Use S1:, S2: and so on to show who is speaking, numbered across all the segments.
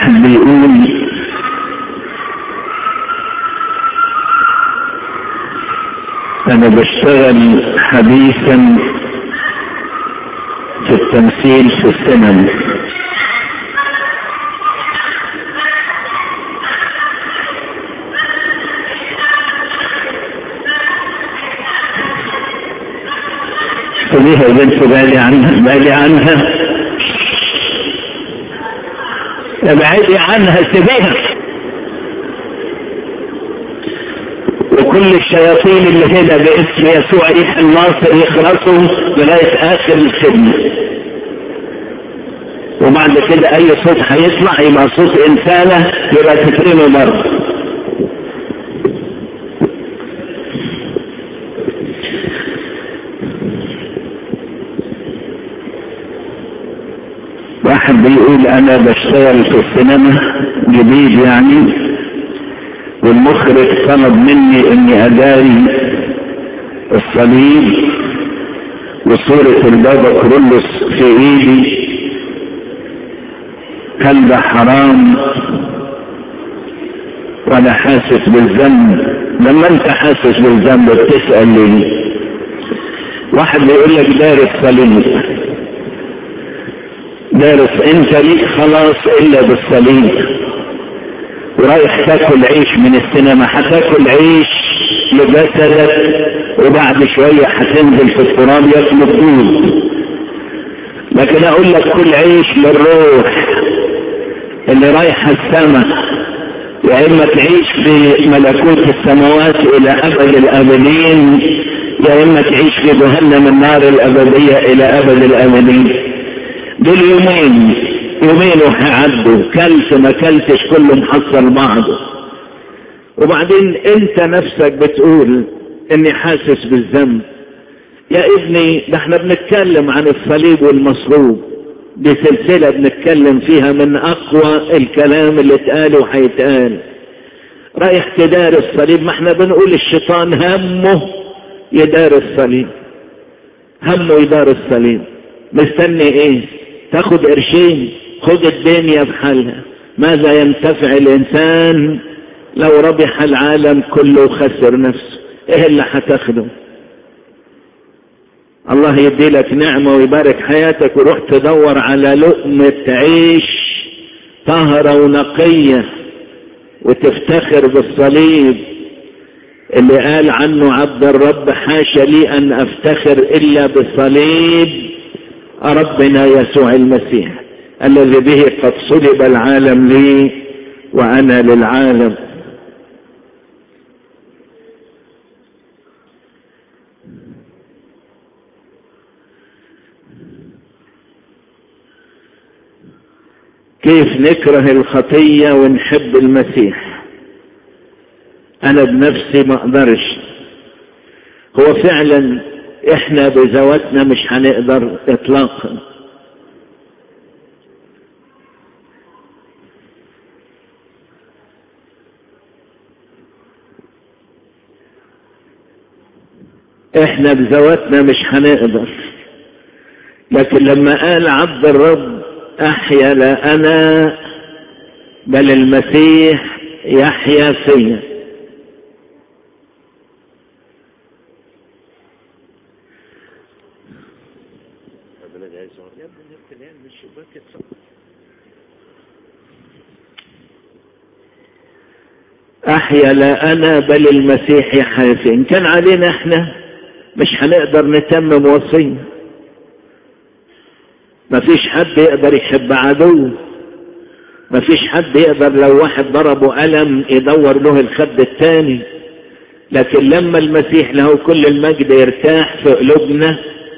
S1: واحد بيقول انا بشتغل حديثا في التمثيل في السينما خليها يا بنت بالي عنها بالي عنها ابعدي عنها سيبيها وكل الشياطين اللي هنا باسم يسوع ريح الناصر يخلصوا لغايه اخر الخدمه وبعد كده اي صوت هيطلع يبقى صوت انسانه يبقى تكرمه مره واحد بيقول انا بشتغل في السينما جديد يعني والمخرج طلب مني اني اداري الصليب وصورة البابا كرولوس في ايدي هل ده حرام وانا حاسس بالذنب لما انت حاسس بالذنب بتسأل ليه واحد بيقول لك دارس صليب دارس انت ليك خلاص الا بالصليب ورايح تاكل عيش من السينما هتاكل عيش لجسدك وبعد شوية هتنزل في التراب يطلب طول لكن اقول لك كل عيش للروح اللي رايحة السماء يا اما تعيش في ملكوت السماوات الى ابد الابدين يا اما تعيش في جهنم النار الابدية الى ابد الابدين دول يومين يومين وهيعدوا كلت ما كلتش كله محصل بعضه وبعدين انت نفسك بتقول اني حاسس بالذنب يا ابني ده احنا بنتكلم عن الصليب والمصلوب دي سلسلة بنتكلم فيها من اقوى الكلام اللي اتقال وهيتقال رايح تدار الصليب ما احنا بنقول الشيطان همه يدار الصليب همه يدار الصليب مستني ايه تاخد قرشين خد الدنيا بحالها ماذا ينتفع الانسان لو ربح العالم كله وخسر نفسه ايه اللي هتاخده الله يدي لك نعمة ويبارك حياتك وروح تدور على لقمة عيش طهرة ونقية وتفتخر بالصليب اللي قال عنه عبد الرب حاشا لي ان افتخر الا بالصليب ربنا يسوع المسيح الذي به قد صلب العالم لي وانا للعالم كيف نكره الخطية ونحب المسيح انا بنفسي ما اقدرش هو فعلا احنا بذواتنا مش هنقدر اطلاقا احنا بذواتنا مش هنقدر لكن لما قال عبد الرب احيا لا انا بل المسيح يحيا فيا احيا لا انا بل المسيح يحيا فيا ان كان علينا احنا مش هنقدر نتمم وصيه مفيش حد يقدر يحب عدو مفيش حد يقدر لو واحد ضربه قلم يدور له الخد التاني لكن لما المسيح له كل المجد يرتاح في قلوبنا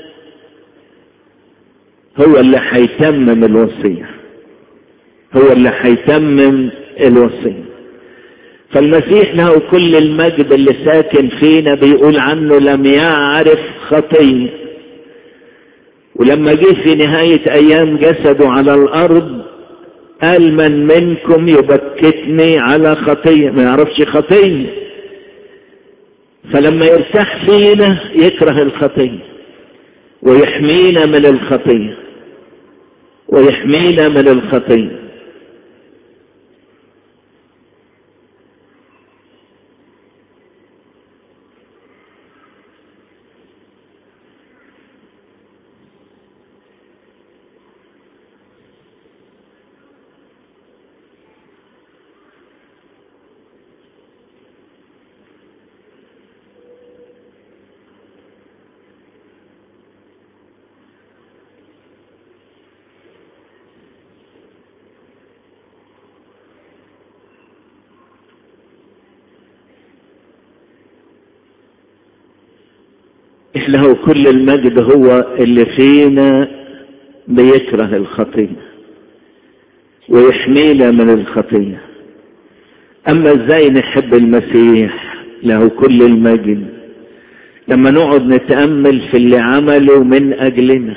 S1: هو اللي هيتمم الوصية هو اللي هيتمم الوصية فالمسيح له كل المجد اللي ساكن فينا بيقول عنه لم يعرف خطيه ولما جه في نهاية أيام جسده على الأرض قال من منكم يبكتني على خطية ما يعرفش خطية فلما يرتاح فينا يكره الخطية ويحمينا من الخطية ويحمينا من الخطية له كل المجد هو اللي فينا بيكره الخطية ويحمينا من الخطية أما إزاي نحب المسيح له كل المجد لما نقعد نتأمل في اللي عمله من أجلنا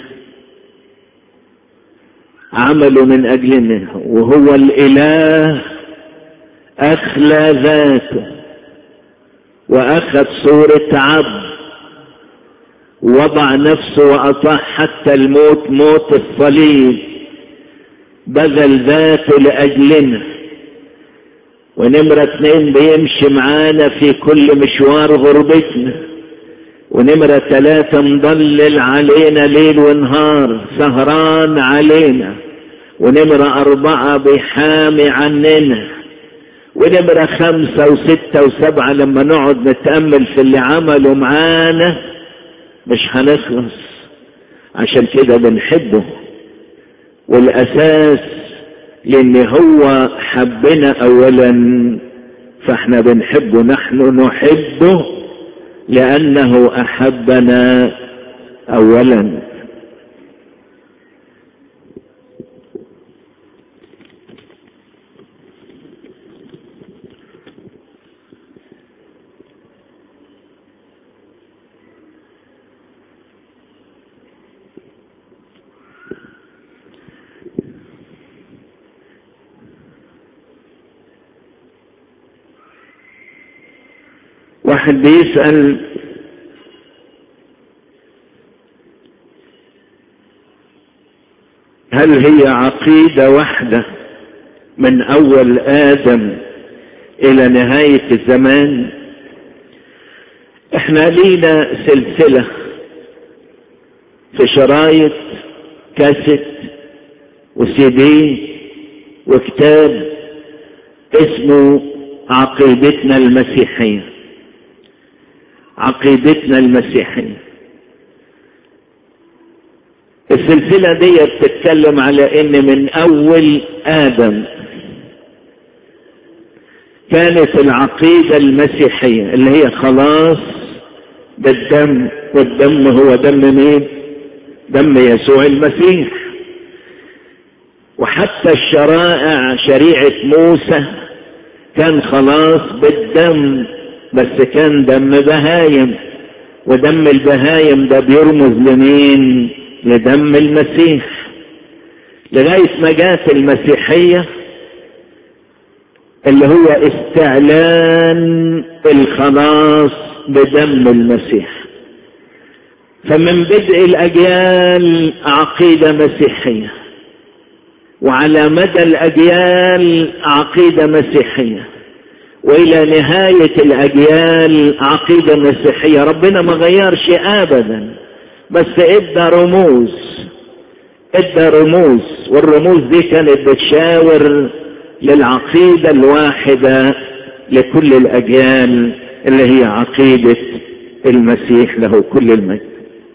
S1: عمله من أجلنا وهو الإله أخلى ذاته وأخذ صورة عبد وضع نفسه وأطاع حتى الموت موت الصليب بذل ذاته لأجلنا ونمرة اتنين بيمشي معانا في كل مشوار غربتنا ونمرة ثلاثة مضلل علينا ليل ونهار سهران علينا ونمرة أربعة بيحامي عننا ونمرة خمسة وستة وسبعة لما نقعد نتأمل في اللي عمله معانا مش هنخلص عشان كده بنحبه والأساس لأن هو حبنا أولا فاحنا بنحبه نحن نحبه لأنه أحبنا أولا واحد بيسأل هل هي عقيدة واحدة من أول آدم إلى نهاية الزمان احنا لينا سلسلة في شرايط كاسيت وسي دي وكتاب اسمه عقيدتنا المسيحيه عقيدتنا المسيحية السلسلة دي بتتكلم على ان من اول ادم كانت العقيدة المسيحية اللي هي خلاص بالدم والدم هو دم مين دم يسوع المسيح وحتى الشرائع شريعة موسى كان خلاص بالدم بس كان دم بهايم ودم البهايم ده بيرمز لمين لدم المسيح لغاية ما جات المسيحية اللي هو استعلان الخلاص بدم المسيح فمن بدء الأجيال عقيدة مسيحية وعلى مدى الأجيال عقيدة مسيحية والى نهاية الاجيال عقيدة مسيحية ربنا ما غيرش ابدا بس ادى رموز ادى رموز والرموز دي كانت بتشاور للعقيدة الواحدة لكل الاجيال اللي هي عقيدة المسيح له كل المجد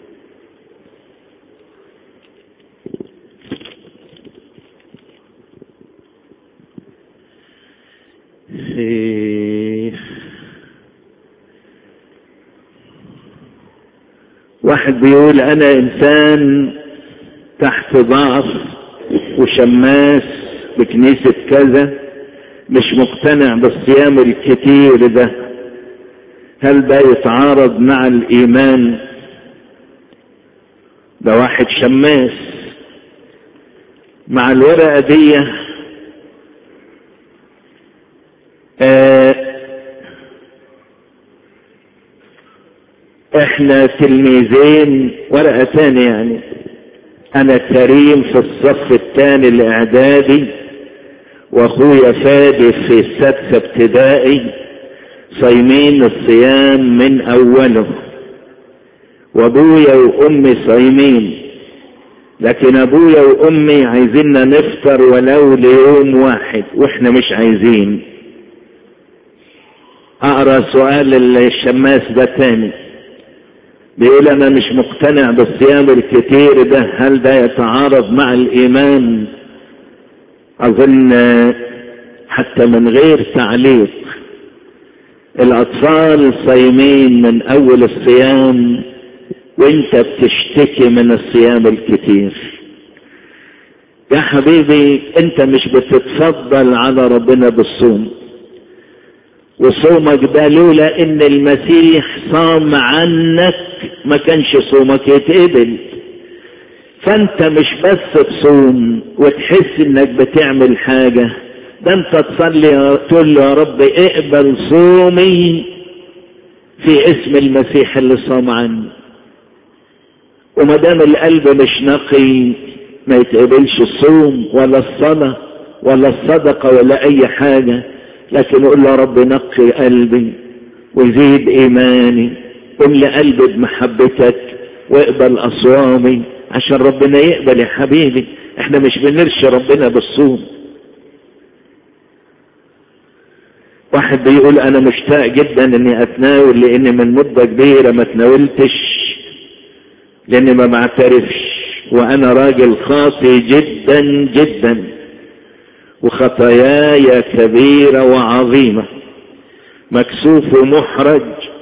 S1: واحد بيقول انا انسان تحت ضعف وشماس بكنيسة كذا مش مقتنع بالصيام الكتير ده هل ده يتعارض مع الايمان ده واحد شماس مع الورقة دي آه احنا تلميذين ورقة تانية يعني انا كريم في الصف الثاني الاعدادي واخويا فادي في السادسة ابتدائي صايمين الصيام من اوله وابويا وامي صايمين لكن ابويا وامي عايزيننا نفطر ولو ليوم واحد واحنا مش عايزين اقرا سؤال الشماس ده تاني بيقول انا مش مقتنع بالصيام الكتير ده هل ده يتعارض مع الايمان اظن حتى من غير تعليق الاطفال صايمين من اول الصيام وانت بتشتكي من الصيام الكتير يا حبيبي انت مش بتتفضل على ربنا بالصوم وصومك ده لولا ان المسيح صام عنك ما كانش صومك يتقبل فانت مش بس تصوم وتحس انك بتعمل حاجة ده انت تصلي تقول له يا رب اقبل صومي في اسم المسيح اللي صام عني وما دام القلب مش نقي ما يتقبلش الصوم ولا الصلاة ولا الصدقة ولا أي حاجة لكن قول يا رب نقي قلبي وزيد إيماني املى قلبي بمحبتك واقبل أصوامي عشان ربنا يقبل يا حبيبي احنا مش بنرشي ربنا بالصوم واحد بيقول انا مشتاق جدا اني اتناول لاني من مدة كبيرة ما تناولتش لاني ما بعترفش وانا راجل خاطي جدا جدا وخطاياي كبيرة وعظيمة مكسوف ومحرج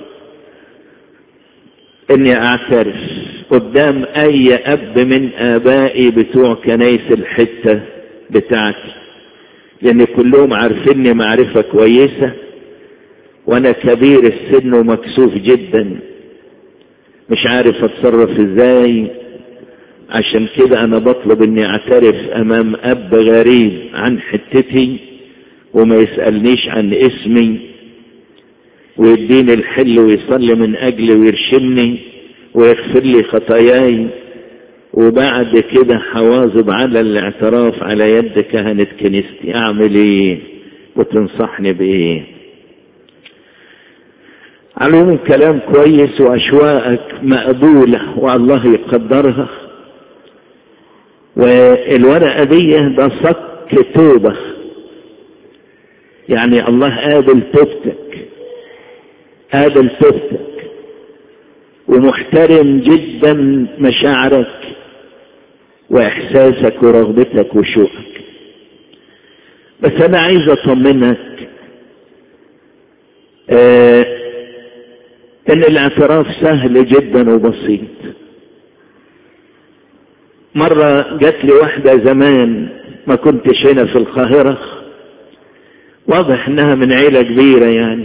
S1: اني اعترف قدام اي اب من ابائي بتوع كنايس الحتة بتاعتي لان كلهم عارفيني معرفة كويسة وانا كبير السن ومكسوف جدا مش عارف اتصرف ازاي عشان كده انا بطلب اني اعترف امام اب غريب عن حتتي وما يسألنيش عن اسمي ويديني الحل ويصلي من اجلي ويرشمني ويغفر لي خطاياي وبعد كده حواظب على الاعتراف على يد كهنة كنيستي اعمل ايه وتنصحني بايه علوم كلام كويس واشواقك مقبولة والله يقدرها والورقة دي ده صك توبة يعني الله قابل توبتك قابل توبتك ومحترم جدا مشاعرك واحساسك ورغبتك وشوقك بس انا عايز اطمنك آه ان الاعتراف سهل جدا وبسيط مرة جات لي واحدة زمان ما كنتش هنا في القاهرة واضح انها من عيلة كبيرة يعني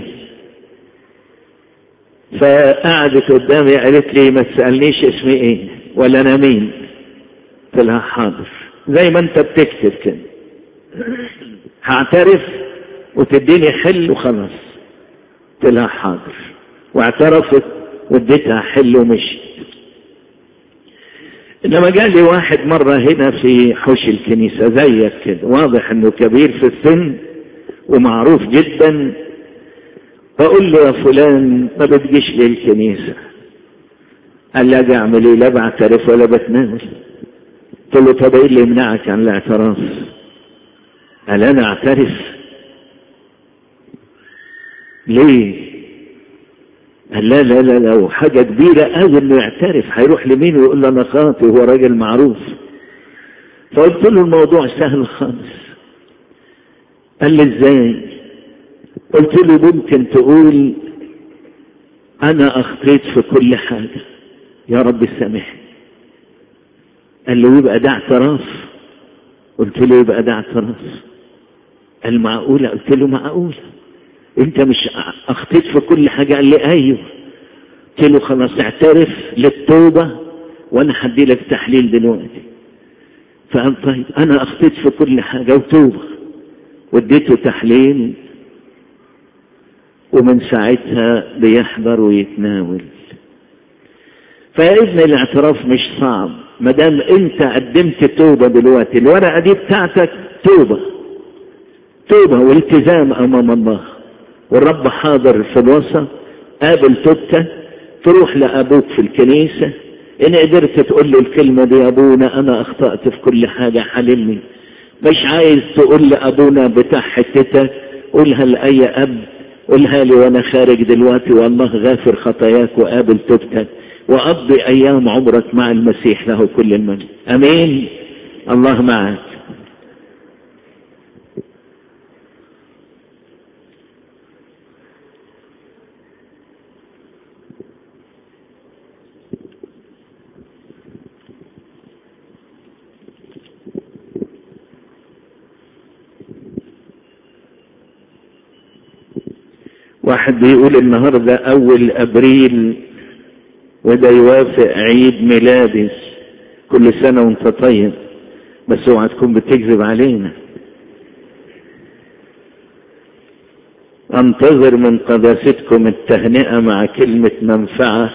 S1: فقعدت قدامي قالت لي ما تسألنيش اسمي ايه ولا انا مين قلت لها حاضر زي ما انت بتكتب كده هعترف وتديني حل وخلاص قلت لها حاضر واعترفت واديتها حل ومشيت انما جالي واحد مرة هنا في حوش الكنيسة زيك كده واضح انه كبير في السن ومعروف جدا فقول له يا فلان ما بتجيش لي الكنيسة قال لي اجي اعمل ايه لا بعترف ولا بتناول قلت له طب ايه اللي يمنعك عن الاعتراف قال انا اعترف ليه قال لا لا لا لا حاجة كبيرة قوي انه يعترف هيروح لمين ويقول له انا خاطي وهو راجل معروف فقلت له الموضوع سهل خالص قال لي ازاي قلت له ممكن تقول انا اخطيت في كل حاجة يا رب سامحني قال له يبقى ده اعتراف قلت له يبقى ده اعتراف قال معقولة قلت له معقولة انت مش اخطيت في كل حاجة قال لي ايوه قلت له خلاص اعترف للتوبة وانا هدي لك تحليل دلوقتي فقال طيب انا اخطيت في كل حاجة وتوبة واديته تحليل ومن ساعتها بيحضر ويتناول فيا ابني الاعتراف مش صعب ما دام انت قدمت توبة دلوقتي الورقة دي بتاعتك توبة توبة والتزام امام الله والرب حاضر في الوسط قابل توبتك تروح لابوك في الكنيسة ان قدرت تقول له الكلمة دي يا ابونا انا اخطأت في كل حاجة حللني مش عايز تقول لابونا بتاع حتتك قولها لاي اب قولها لي وانا خارج دلوقتي والله غافر خطاياك وقابل توبتك وقضي ايام عمرك مع المسيح له كل المجد امين الله معك واحد بيقول النهاردة أول أبريل وده يوافق عيد ميلادي كل سنة وانت طيب بس اوعى تكون بتكذب علينا انتظر من قداستكم التهنئة مع كلمة منفعة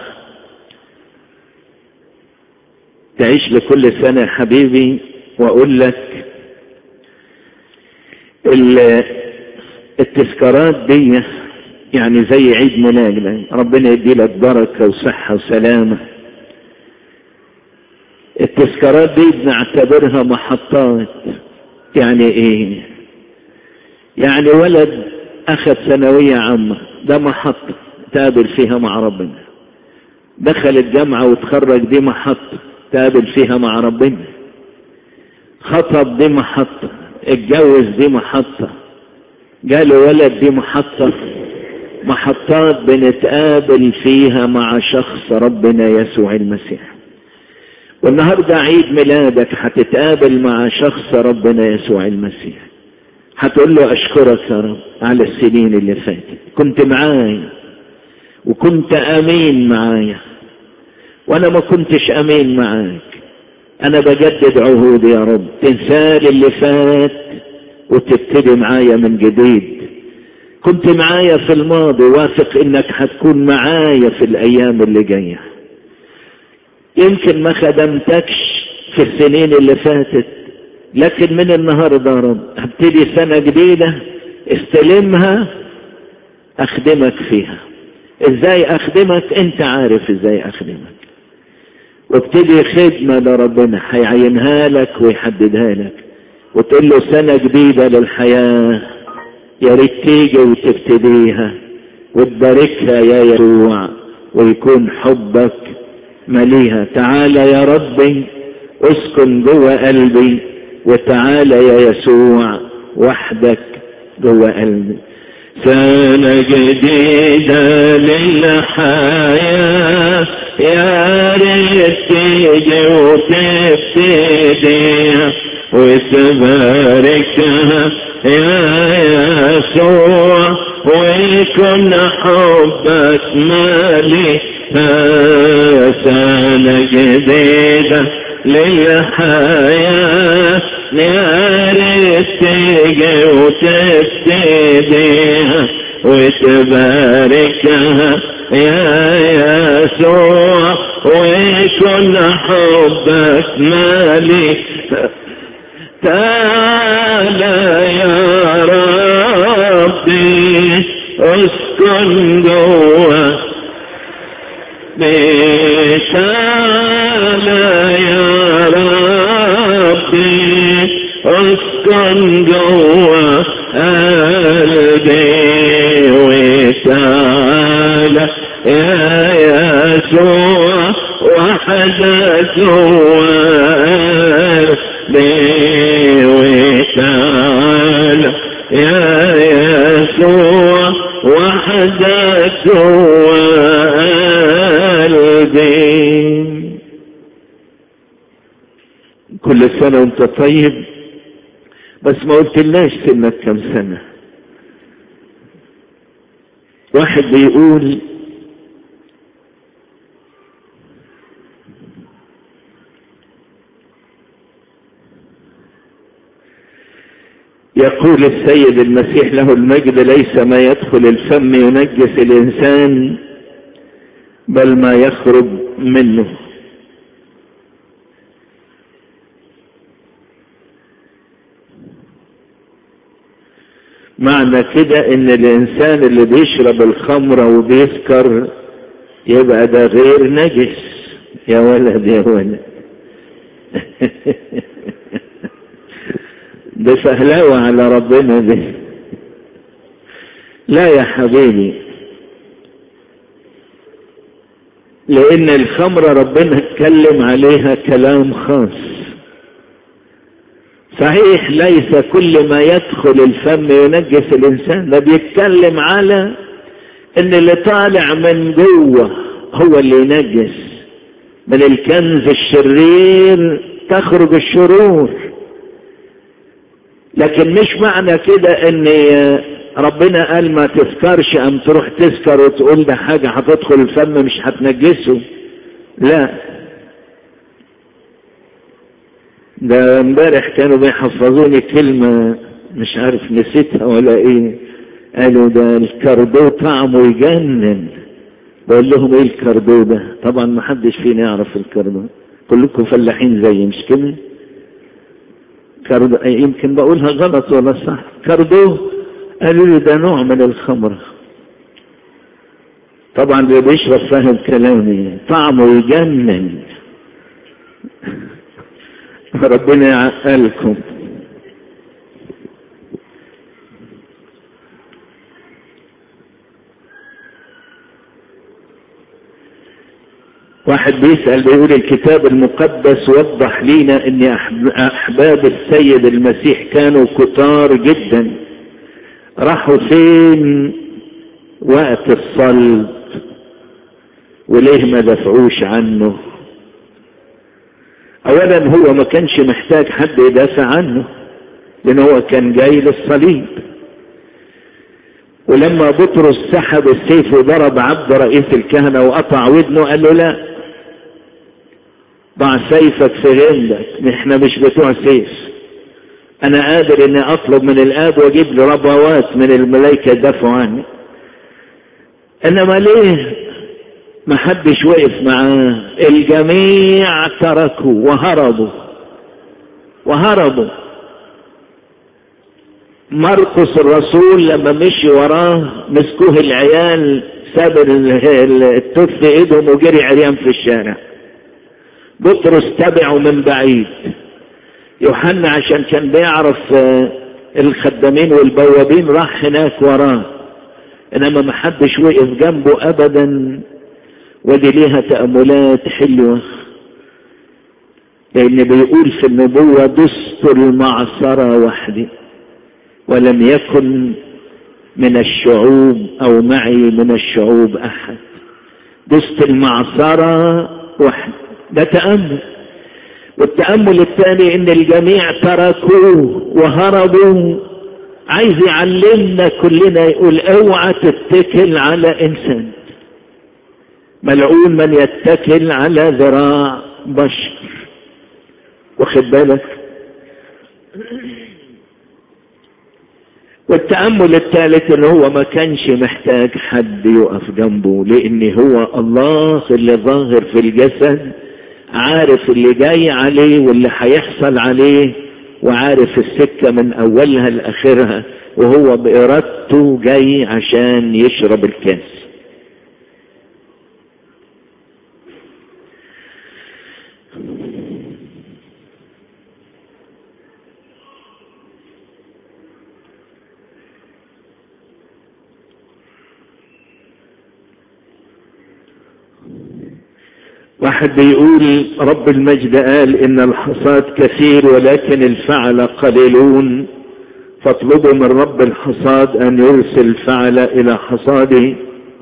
S1: تعيش لكل سنة يا حبيبي واقول لك التذكارات دي يعني زي عيد ميلاد ربنا يدي لك بركة وصحة وسلامة التذكارات دي بنعتبرها محطات يعني ايه يعني ولد اخذ ثانوية عامة ده محطة تقابل فيها مع ربنا دخل الجامعة وتخرج دي محطة تقابل فيها مع ربنا خطب دي محطة اتجوز دي محطة جاله ولد دي محطة محطات بنتقابل فيها مع شخص ربنا يسوع المسيح والنهاردة عيد ميلادك هتتقابل مع شخص ربنا يسوع المسيح هتقول له اشكرك يا رب على السنين اللي فاتت كنت معايا وكنت امين معايا وانا ما كنتش امين معاك انا بجدد عهودي يا رب تنسالي اللي فات وتبتدي معايا من جديد كنت معايا في الماضي واثق انك هتكون معايا في الايام اللي جايه يمكن ما خدمتكش في السنين اللي فاتت لكن من النهارده يا رب هبتدي سنه جديده استلمها اخدمك فيها ازاي اخدمك انت عارف ازاي اخدمك وابتدي خدمه لربنا هيعينها لك ويحددها لك وتقول له سنه جديده للحياه يا ريت تيجي وتبتديها وتباركها يا يسوع ويكون حبك مليها تعالى يا ربي اسكن جوه قلبي وتعالى يا يسوع وحدك جوه قلبي سنة جديدة للحياة يا ريت تيجي وتبتديها وتباركها يا يسوع ويكون حبك مالي سنة جديدة للحياة يا ريت تيجي وتبتديها وتباركها يا يسوع ويكون حبك مالي تعالى يا ربي اسكن جوا تعالى يا ربي اسكن جوا قلبي وتعالى يا يسوع وحدك جوا قلبي وتعالى يا يسوع وحدك جوا قلبي كل سنة وانت طيب بس ما قلتلناش سنك كم سنة واحد بيقول يقول السيد المسيح له المجد ليس ما يدخل الفم ينجس الانسان بل ما يخرج منه معنى كده ان الانسان اللي بيشرب الخمرة وبيسكر يبقى ده غير نجس يا ولد يا ولد ده فهلاوة على ربنا ده لا يا حبيبي لان الخمرة ربنا اتكلم عليها كلام خاص صحيح ليس كل ما يدخل الفم ينجس الانسان ده بيتكلم على ان اللي طالع من جوه هو اللي ينجس من الكنز الشرير تخرج الشرور لكن مش معنى كده ان ربنا قال ما تسكرش ام تروح تسكر وتقول ده حاجة هتدخل الفم مش هتنجسه لا ده امبارح كانوا بيحفظوني كلمة مش عارف نسيتها ولا ايه قالوا ده الكردو طعمه يجنن بقول لهم ايه الكردو ده طبعا ما حدش فينا يعرف الكردو كلكم فلاحين زي مش كده كردو يمكن بقولها غلط ولا صح كردو قالوا لي ده نوع من الخمرة طبعا اللي بيشرب فاهم كلامي طعمه يجنن ربنا يعقلكم واحد بيسأل بيقول الكتاب المقدس وضح لينا ان احباب السيد المسيح كانوا كتار جدا راحوا فين وقت الصلب وليه ما دفعوش عنه اولا هو ما كانش محتاج حد يدافع عنه لان هو كان جاي للصليب ولما بطرس سحب السيف وضرب عبد رئيس الكهنة وقطع ودنه قال له لا ضع سيفك في غندك احنا مش بتوع سيف انا قادر اني اطلب من الاب واجيب لي ربوات من الملائكة يدافعوا عني انما ليه ما حدش وقف معاه الجميع تركوا وهربوا وهربوا مرقس الرسول لما مشي وراه مسكوه العيال ساب التف في ايدهم وجري عريان في الشارع بطرس تبعه من بعيد يوحنا عشان كان بيعرف الخدامين والبوابين راح هناك وراه انما ما حدش وقف جنبه ابدا ودي ليها تأملات حلوة لان بيقول في النبوة دست المعصرة وحدي ولم يكن من الشعوب او معي من الشعوب احد دست المعصرة وحدي ده تأمل والتأمل الثاني ان الجميع تركوه وهربوا عايز يعلمنا كلنا يقول اوعى تتكل على انسان ملعون من يتكل على ذراع بشر واخد بالك والتأمل الثالث ان هو ما كانش محتاج حد يقف جنبه لان هو الله اللي ظاهر في الجسد عارف اللي جاي عليه واللي هيحصل عليه وعارف السكة من اولها لاخرها وهو بارادته جاي عشان يشرب الكاس واحد بيقول رب المجد قال ان الحصاد كثير ولكن الفعل قليلون فاطلبوا من رب الحصاد ان يرسل الفعل الى حصاده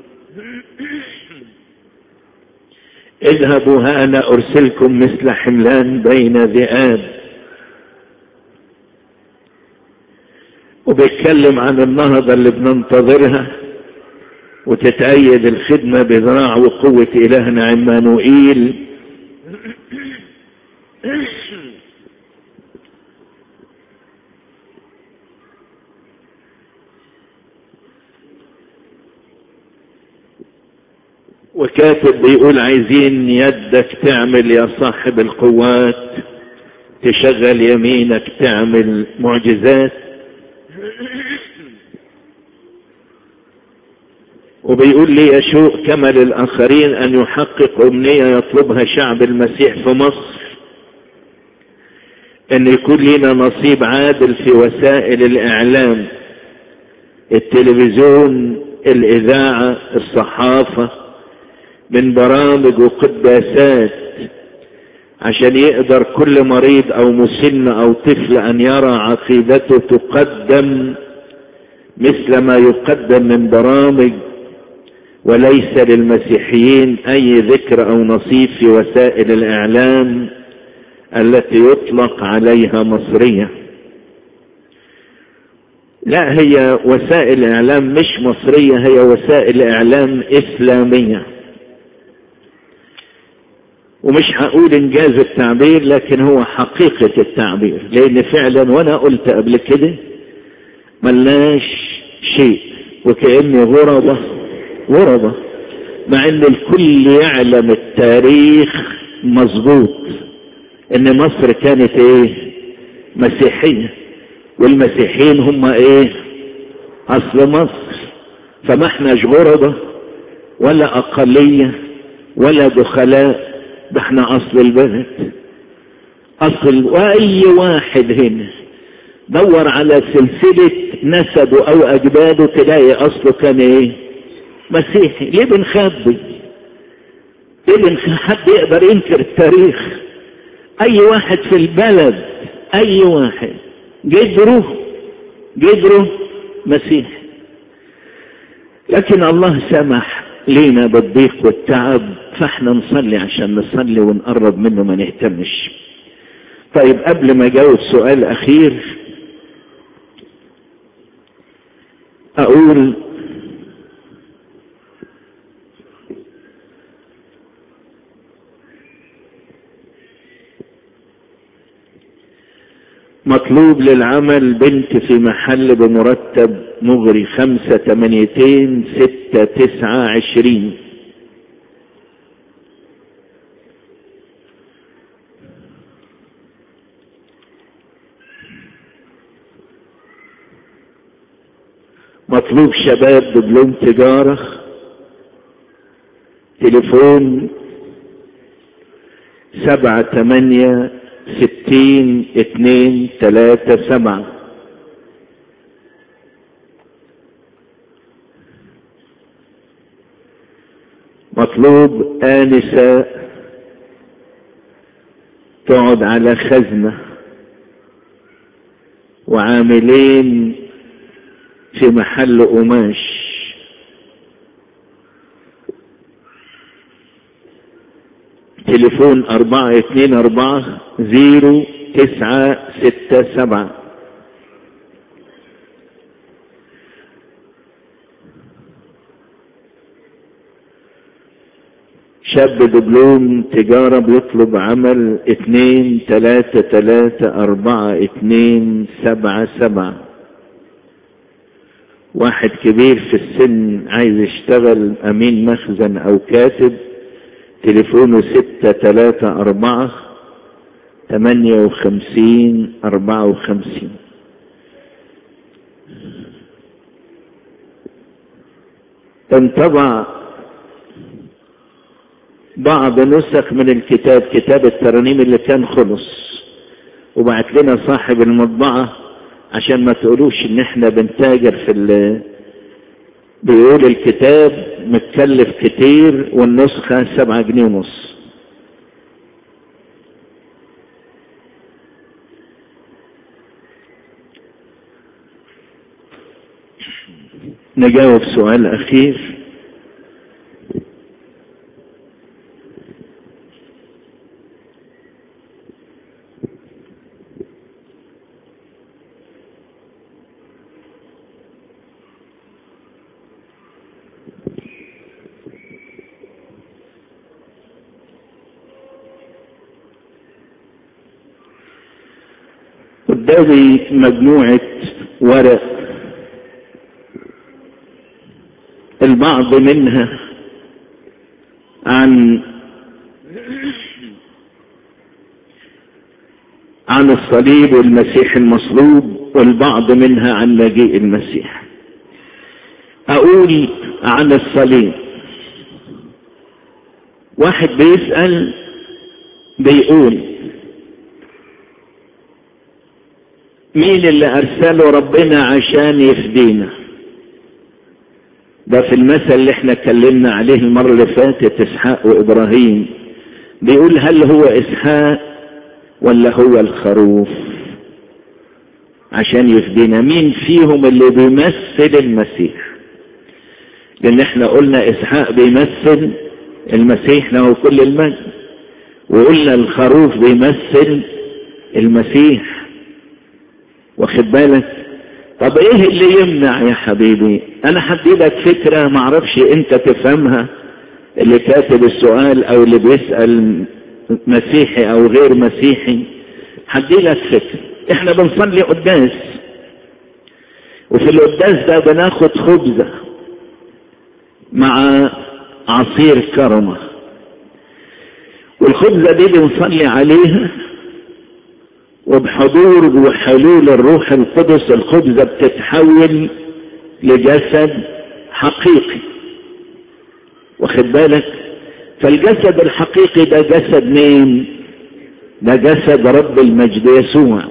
S1: اذهبوا ها انا ارسلكم مثل حملان بين ذئاب وبيتكلم عن النهضة اللي بننتظرها وتتأيد الخدمة بذراع وقوة إلهنا عمانوئيل وكاتب بيقول عايزين يدك تعمل يا صاحب القوات تشغل يمينك تعمل معجزات وبيقول لي يشوق كما للآخرين أن يحقق أمنية يطلبها شعب المسيح في مصر أن يكون لنا نصيب عادل في وسائل الإعلام التلفزيون الإذاعة الصحافة من برامج وقداسات عشان يقدر كل مريض أو مسن أو طفل أن يرى عقيدته تقدم مثل ما يقدم من برامج وليس للمسيحيين اي ذكر او نصيب في وسائل الاعلام التي يطلق عليها مصرية
S2: لا هي وسائل اعلام مش مصرية هي وسائل اعلام اسلامية ومش هقول انجاز التعبير لكن هو حقيقة التعبير لان فعلا وانا قلت قبل كده ملناش شيء وكأني غربة غربة مع ان الكل يعلم التاريخ مظبوط ان مصر كانت ايه مسيحية والمسيحيين هم ايه اصل مصر فما احناش غربة ولا اقلية ولا دخلاء ده احنا اصل البلد اصل واي واحد هنا دور على سلسلة نسبه او اجداده تلاقي اصله كان ايه مسيحي ليه بنخبي ليه بنخبي حد يقدر ينكر التاريخ اي واحد في البلد اي واحد جدره جدره مسيحي لكن الله سمح لينا بالضيق والتعب فاحنا نصلي عشان نصلي ونقرب منه ما نهتمش طيب قبل ما اجاوب سؤال اخير اقول مطلوب للعمل بنت في محل بمرتب مغري خمسة تمانيتين ستة تسعة عشرين مطلوب شباب دبلوم تجارة تليفون سبعة تمانية ستين اتنين تلاتة سبعة مطلوب آنسة تقعد على خزنة وعاملين في محل قماش تليفون أربعة اتنين أربعة زيرو تسعة ستة سبعة شاب دبلوم تجارة بيطلب عمل اتنين تلاتة تلاتة أربعة اتنين سبعة سبعة واحد كبير في السن عايز يشتغل أمين مخزن أو كاتب تليفونه ستة تلاتة أربعة تمانية وخمسين أربعة وخمسين انطبع بعض نسخ من الكتاب كتاب الترانيم اللي كان خلص وبعت لنا صاحب المطبعة عشان ما تقولوش ان احنا بنتاجر في ال بيقول الكتاب متكلف كتير والنسخة سبعة جنيه ونص نجاوب سؤال أخير قدامي مجموعة ورق البعض منها عن عن الصليب والمسيح المصلوب والبعض منها عن مجيء المسيح اقول عن الصليب واحد بيسأل بيقول مين اللي ارسله ربنا عشان يفدينا ده في المثل اللي احنا اتكلمنا عليه المرة اللي فاتت اسحاق وابراهيم بيقول هل هو اسحاق ولا هو الخروف عشان يفدينا مين فيهم اللي بيمثل المسيح لان احنا قلنا اسحاق بيمثل المسيح له كل المجد وقلنا الخروف بيمثل المسيح واخد بالك طب ايه اللي يمنع يا حبيبي انا هديلك فكرة معرفش انت تفهمها اللي كاتب السؤال او اللي بيسأل مسيحي او غير مسيحي هديلك فكرة احنا بنصلي قداس وفي القداس ده بناخد خبزة مع عصير كرمة والخبزة دي بنصلي عليها وبحضور وحلول الروح القدس الخبزة بتتحول لجسد حقيقي واخد بالك فالجسد الحقيقي ده جسد مين ده جسد رب المجد يسوع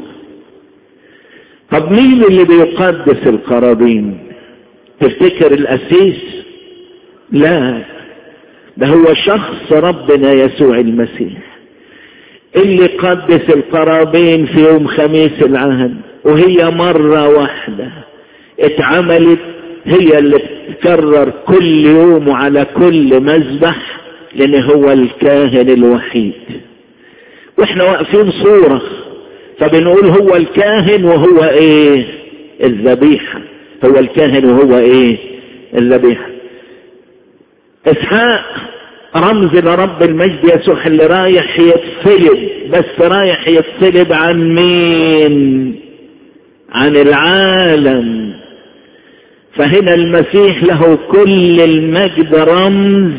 S2: طب مين اللي بيقدس القرابين تفتكر الأسيس لا ده هو شخص ربنا يسوع المسيح اللي قدس القرابين في يوم خميس العهد وهي مرة واحدة اتعملت هي اللي تكرر كل يوم على كل مذبح لان هو الكاهن الوحيد واحنا واقفين صورة فبنقول هو الكاهن وهو ايه الذبيحة هو الكاهن وهو ايه الذبيحة اسحاق رمز لرب المجد يسوع اللي رايح يتصلب بس رايح يتصلب عن مين عن العالم فهنا المسيح له كل المجد رمز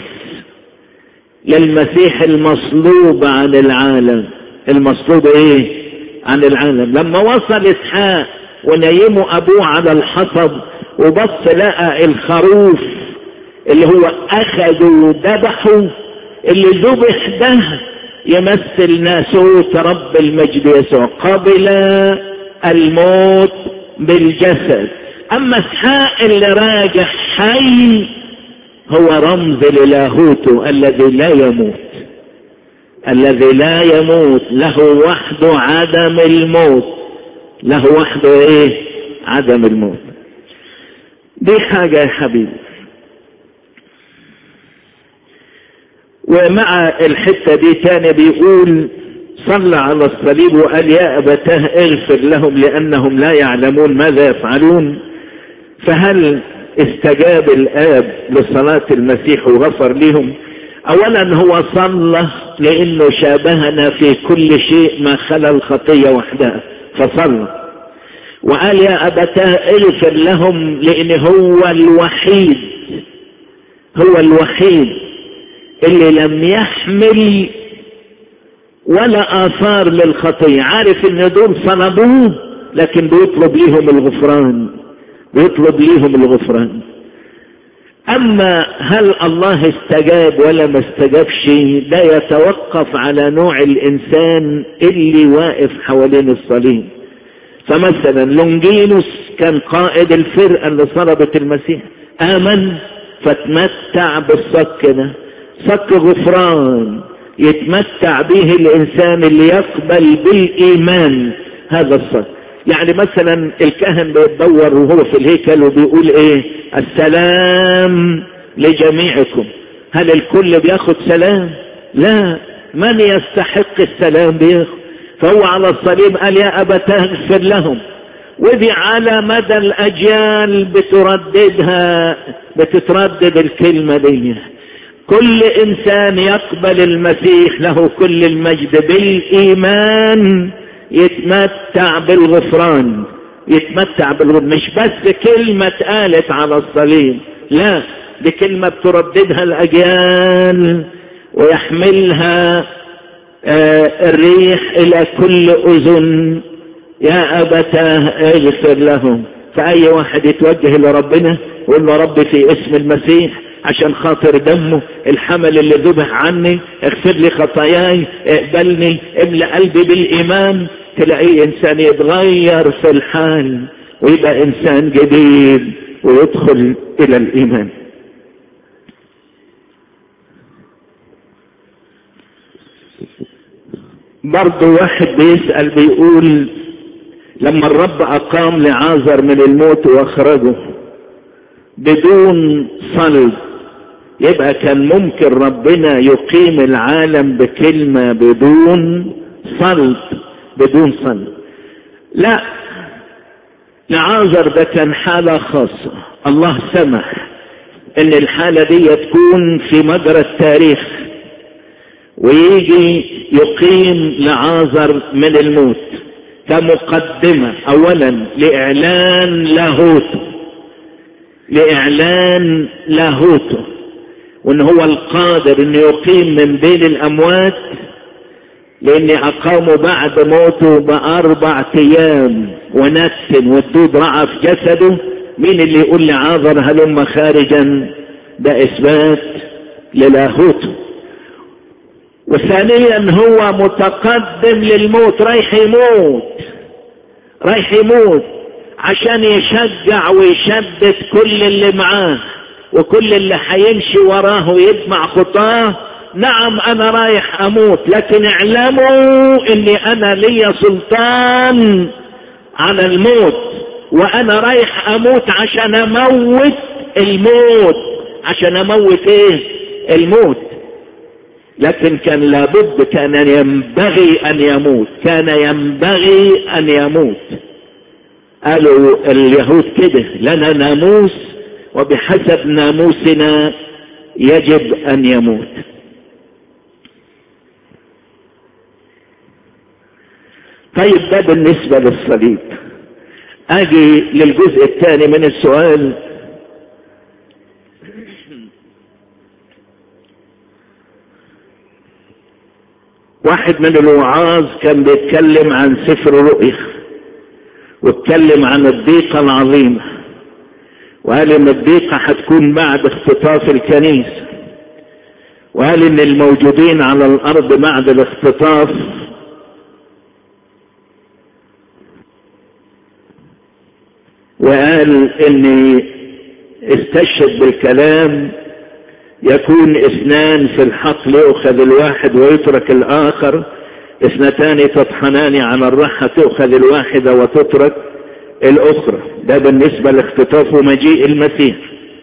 S2: للمسيح المصلوب عن العالم المصلوب ايه عن العالم لما وصل اسحاق ونيموا ابوه على الحطب وبص لقى الخروف اللي هو اخذه وذبحه اللي ذبح ده يمثل ناسوت رب المجد يسوع قبل الموت بالجسد اما اسحاق اللي راجع حي هو رمز للاهوته الذي لا يموت الذي لا يموت له وحده عدم الموت له وحده ايه عدم الموت دي حاجة يا حبيبي ومع الحتة دي تاني بيقول صلى على الصليب وقال يا أبتاه اغفر لهم لأنهم لا يعلمون ماذا يفعلون فهل استجاب الآب لصلاة المسيح وغفر لهم أولا هو صلى لأنه شابهنا في كل شيء ما خلا الخطية وحدها فصلى وقال يا أبتاه اغفر لهم لأن هو الوحيد هو الوحيد اللي لم يحمل ولا آثار للخطية عارف ان دول صلبوه لكن بيطلب ليهم الغفران بيطلب ليهم الغفران اما هل الله استجاب ولا ما استجابش ده يتوقف على نوع الانسان اللي واقف حوالين الصليب فمثلا لونجينوس كان قائد الفرقة اللي صلبت المسيح امن فتمتع بالصك ده صك غفران يتمتع به الانسان اللي يقبل بالايمان هذا الصك يعني مثلا الكهن بيتدور وهو في الهيكل وبيقول ايه السلام لجميعكم هل الكل بياخد سلام لا من يستحق السلام بياخد فهو على الصليب قال يا ابا تغفر لهم ودي على مدى الاجيال بترددها بتتردد الكلمه دي كل انسان يقبل المسيح له كل المجد بالايمان يتمتع بالغفران يتمتع بالغفران مش بس كلمة اتقالت على الصليب لا دي كلمة بترددها الأجيال ويحملها آه الريح إلى كل أذن يا أبتاه اغفر لهم فأي واحد يتوجه لربنا ويقول له رب في اسم المسيح عشان خاطر دمه الحمل اللي ذبح عني اغفر لي خطاياي اقبلني املأ قلبي بالإيمان تلاقيه انسان يتغير في الحال ويبقى انسان جديد ويدخل الى الايمان برضه واحد بيسأل بيقول لما الرب اقام لعازر من الموت واخرجه بدون صلب يبقى كان ممكن ربنا يقيم العالم بكلمة بدون صلب بدون صلب لا لعازر ده كان حالة خاصة الله سمح ان الحالة دي تكون في مجرى التاريخ ويجي يقيم لعازر من الموت كمقدمة اولا لاعلان لاهوته لاعلان لاهوته وان هو القادر انه يقيم من بين الاموات لاني اقامه بعد موته باربع ايام ونتن والدود رعى في جسده مين اللي يقول لي عاذر هلم خارجا ده اثبات للاهوته وثانيا هو متقدم للموت رايح يموت رايح يموت عشان يشجع ويشدد كل اللي معاه وكل اللي هيمشي وراه ويجمع خطاه نعم انا رايح اموت لكن اعلموا اني انا لي سلطان على الموت وانا رايح اموت عشان اموت الموت عشان اموت ايه الموت لكن كان لابد كان ينبغي ان يموت كان ينبغي ان يموت قالوا اليهود كده لنا ناموس وبحسب ناموسنا يجب ان يموت طيب ده بالنسبة للصليب اجي للجزء الثاني من السؤال واحد من الوعاظ كان بيتكلم عن سفر رؤيا واتكلم عن الضيقة العظيمة وقال ان الضيقة هتكون بعد اختطاف الكنيسة وقال ان الموجودين على الارض بعد الاختطاف وقال اني استشهد بالكلام يكون اثنان في الحقل يؤخذ الواحد ويترك الاخر اثنتان تطحنان على الرحى تؤخذ الواحدة وتترك الاخرى ده بالنسبة لاختطاف ومجيء المسيح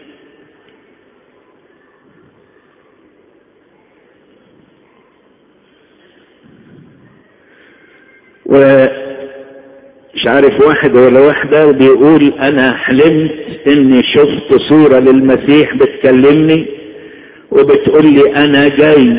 S2: و مش عارف واحد ولا واحدة بيقول انا حلمت اني شفت صورة للمسيح بتكلمني وبتقول لي انا جاي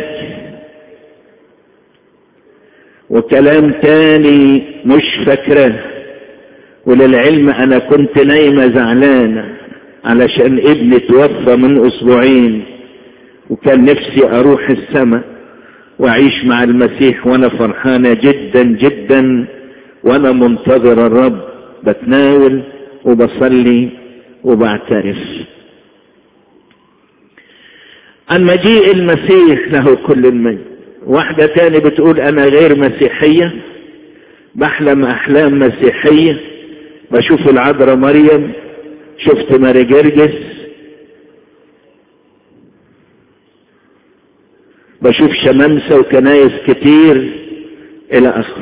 S2: وكلام تاني مش فاكراه وللعلم انا كنت نايمة زعلانة علشان ابني توفى من اسبوعين وكان نفسي اروح السماء واعيش مع المسيح وانا فرحانة جدا جدا وانا منتظر الرب بتناول وبصلي وبعترف عن مجيء المسيح له كل المجد واحدة تاني بتقول انا غير مسيحية بحلم احلام مسيحية بشوف العذراء مريم شفت ماري جرجس بشوف شمامسة وكنايس كتير الى اخره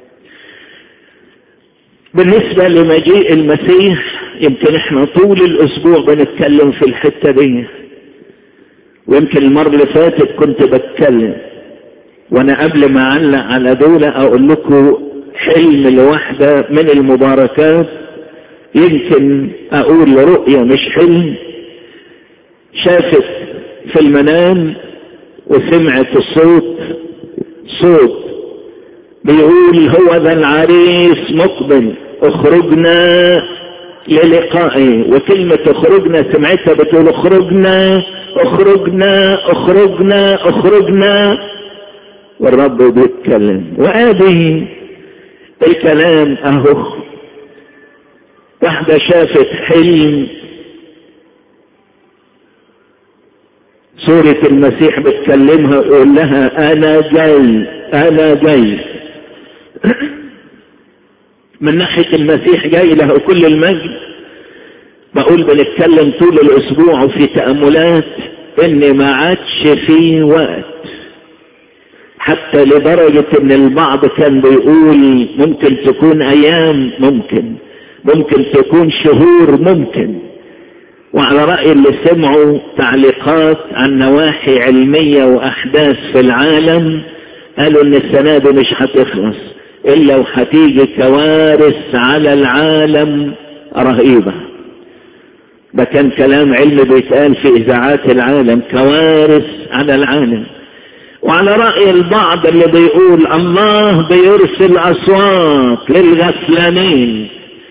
S2: بالنسبة لمجيء المسيح يمكن احنا طول الاسبوع بنتكلم في الحتة دي ويمكن المرة اللي فاتت كنت بتكلم وانا قبل ما اعلق على دولة اقول لكم حلم لواحدة من المباركات يمكن اقول رؤية مش حلم شافت في المنام وسمعت الصوت صوت بيقول هو ذا العريس مقبل اخرجنا للقائه وكلمة اخرجنا سمعتها بتقول اخرجنا اخرجنا اخرجنا اخرجنا والرب بيتكلم وادي الكلام اهو واحدة شافت حلم سورة المسيح بتكلمها يقول لها انا جاي انا جاي من ناحية المسيح جاي له كل المجد بقول بنتكلم طول الاسبوع وفي تأملات ان ما عادش في وقت حتى لدرجة ان البعض كان بيقول ممكن تكون ايام ممكن ممكن تكون شهور ممكن وعلى رأي اللي سمعوا تعليقات عن نواحي علمية واحداث في العالم قالوا ان السنة دي مش هتخلص الا وهتيجي كوارث على العالم رهيبة ده كان كلام علمي بيتقال في إذاعات العالم كوارث على العالم وعلى رأي البعض اللي بيقول الله بيرسل أصوات للغفلانين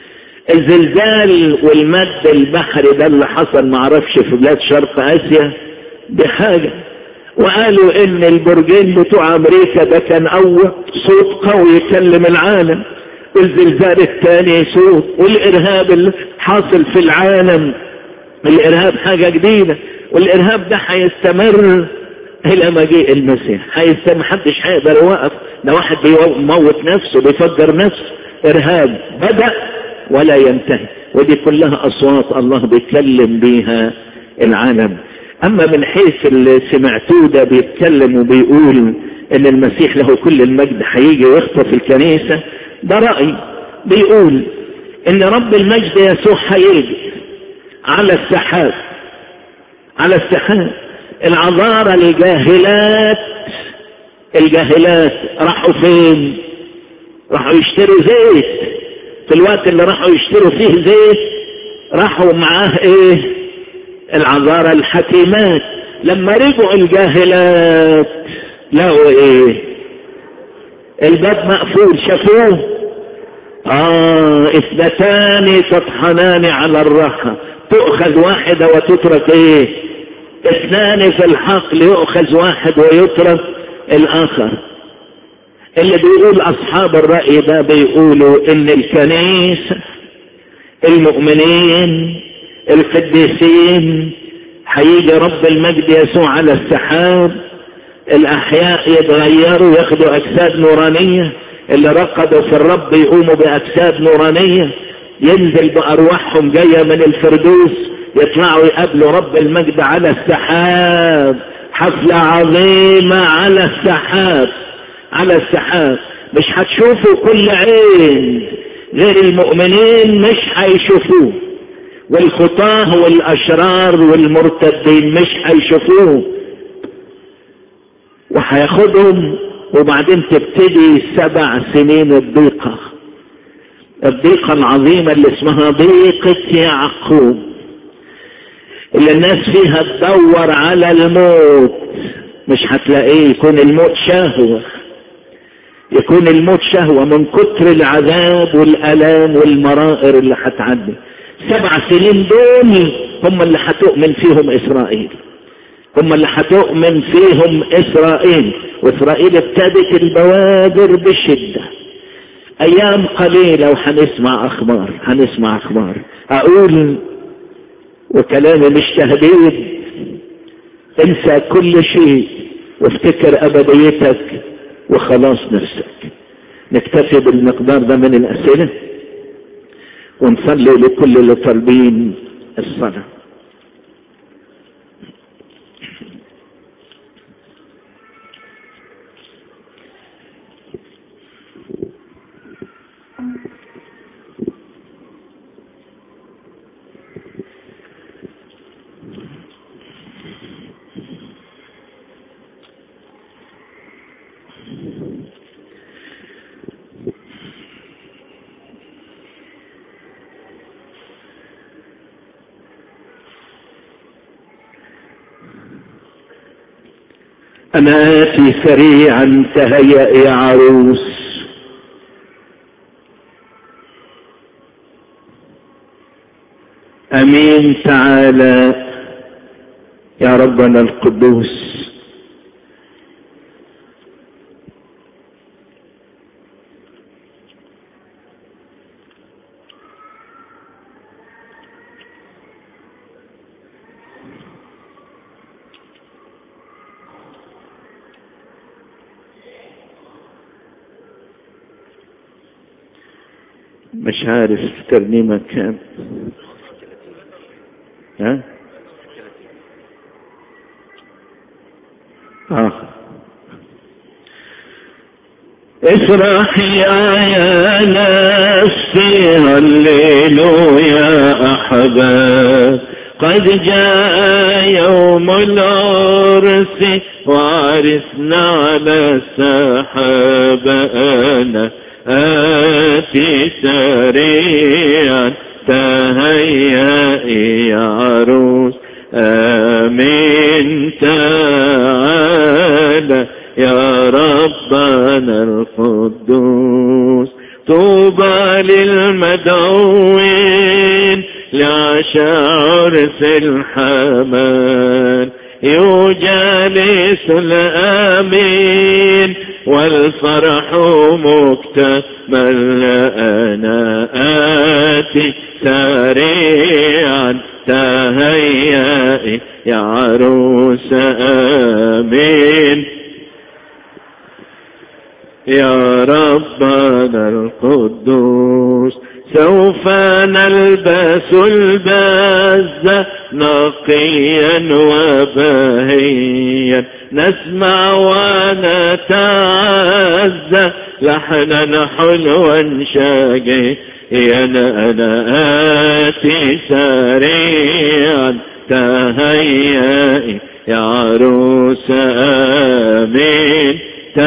S2: الزلزال والمد البحري ده اللي حصل معرفش في بلاد شرق آسيا دي حاجة وقالوا ان البرجين بتوع امريكا ده كان اول صوت قوي يكلم العالم والزلزال الثاني صوت والارهاب اللي حاصل في العالم الارهاب حاجة جديدة والارهاب ده هيستمر الى مجيء المسيح هيستمر محدش هيقدر يوقف ده واحد بيموت نفسه بيفجر نفسه ارهاب بدأ ولا ينتهي ودي كلها اصوات الله بيتكلم بيها العالم اما من حيث اللي سمعتوه ده بيتكلم وبيقول ان المسيح له كل المجد هيجي ويخطف الكنيسة ده رأي بيقول ان رب المجد يسوع هيجي على السحاب على السحاب العذارى الجاهلات الجاهلات راحوا فين راحوا يشتروا زيت في الوقت اللي راحوا يشتروا فيه زيت راحوا معاه ايه العذارى الحكيمات لما رجعوا الجاهلات لقوا ايه الباب مقفول شافوه اه اثنتان تطحنان على الرخة تؤخذ واحدة وتترك ايه اثنان في الحقل يؤخذ واحد ويترك الاخر اللي بيقول اصحاب الرأي ده بيقولوا ان الكنيسة المؤمنين القديسين هيجي رب المجد يسوع على السحاب الاحياء يتغيروا ياخدوا اجساد نورانية اللي رقدوا في الرب يقوموا باجساد نورانية ينزل بارواحهم جاية من الفردوس يطلعوا يقابلوا رب المجد على السحاب حفلة عظيمة على السحاب على السحاب مش هتشوفوا كل عين غير المؤمنين مش هيشوفوه والخطاه والاشرار والمرتدين مش هيشوفوه وهياخدهم وبعدين تبتدي سبع سنين الضيقة الضيقة العظيمة اللي اسمها ضيقة يعقوب اللي الناس فيها تدور على الموت مش هتلاقيه يكون الموت شهوة يكون الموت شهوة من كتر العذاب والألام والمرائر اللي هتعدي سبع سنين دول هم اللي هتؤمن فيهم إسرائيل هم اللي هتؤمن فيهم إسرائيل وإسرائيل ابتدت البوادر بشدة أيام قليلة وهنسمع أخبار هنسمع أخبار أقول وكلامي مش تهديد انسى كل شيء وافتكر أبديتك وخلاص نفسك نكتفي بالمقدار ده من الأسئلة ونصلي لكل اللي طالبين الصلاة أنا آتي سريعا تهيأ يا عروس أمين تعالى يا ربنا القدوس مش عارف ترنيمة كام ها اه افرحي يا نفسي هللويا احباب قد جاء يوم العرس وعرسنا على السحاب انا آتي سريعا ربنا القدوس طوبى للمدعوين لعشارس الحمان يجالس الآمين والفرح مكتمل أنا آتي سريعا تهيئي يا عروس آمين يا ربنا القدوس سوف نلبس البز نقيا وبهيا نسمع ونتعزى لحنا حلوا شاقيا أنا آتي سريعا تهيئي يا عروس آمين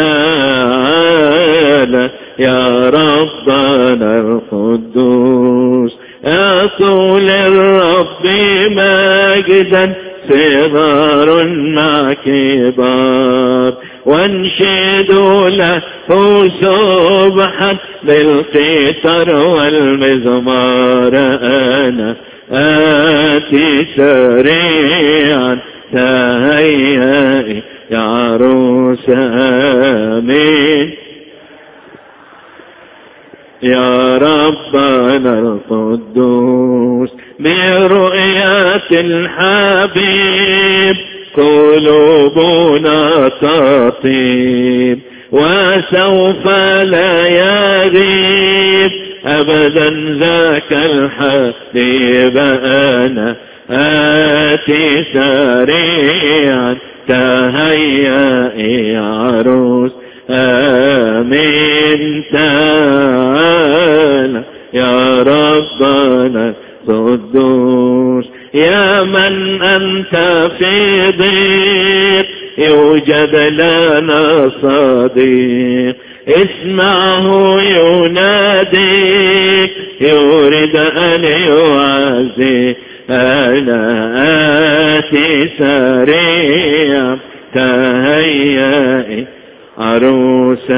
S2: تعالى يا ربنا القدوس أطول الرب مجدا صغار مع كبار وانشد له سبحا بالقيثر والمزمار أنا آتي سريعا تهيئي يا عروس آمين يا ربنا القدوس برؤية الحبيب قلوبنا تطيب وسوف لا يغيب أبدا ذاك الحبيب أنا آتي سريعا تهيئي يا عروس آمين تعالى يا ربنا قدوس يا من أنت في ضيق يوجد لنا صديق اسمعه يناديك يريد أن يعزيك أنا آتي سريعا تهيئي عروس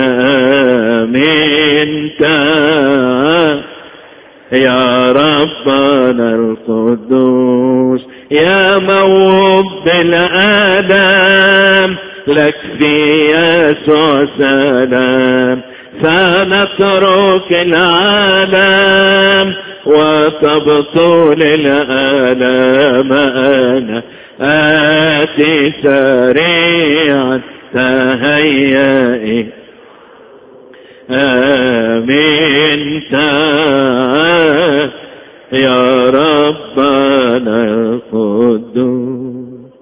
S2: آمين تعال يا ربنا القدوس يا موهوب بالآلام لك في يسوع سلام فنترك العالم وتبطل الآلام أنا آتي سريعا تهيئي آمين تعال يا ربنا القدوس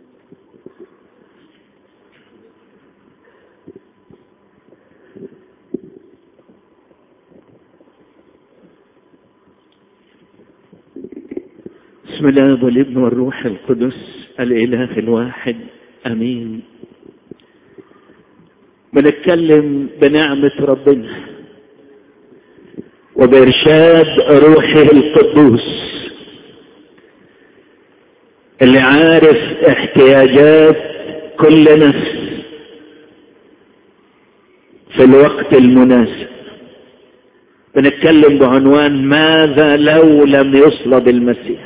S2: بسم الله والابن والروح القدس الإله الواحد أمين بنتكلم بنعمة ربنا وبإرشاد روحه القدوس اللي عارف احتياجات كل نفس في الوقت المناسب بنتكلم بعنوان ماذا لو لم يصلب المسيح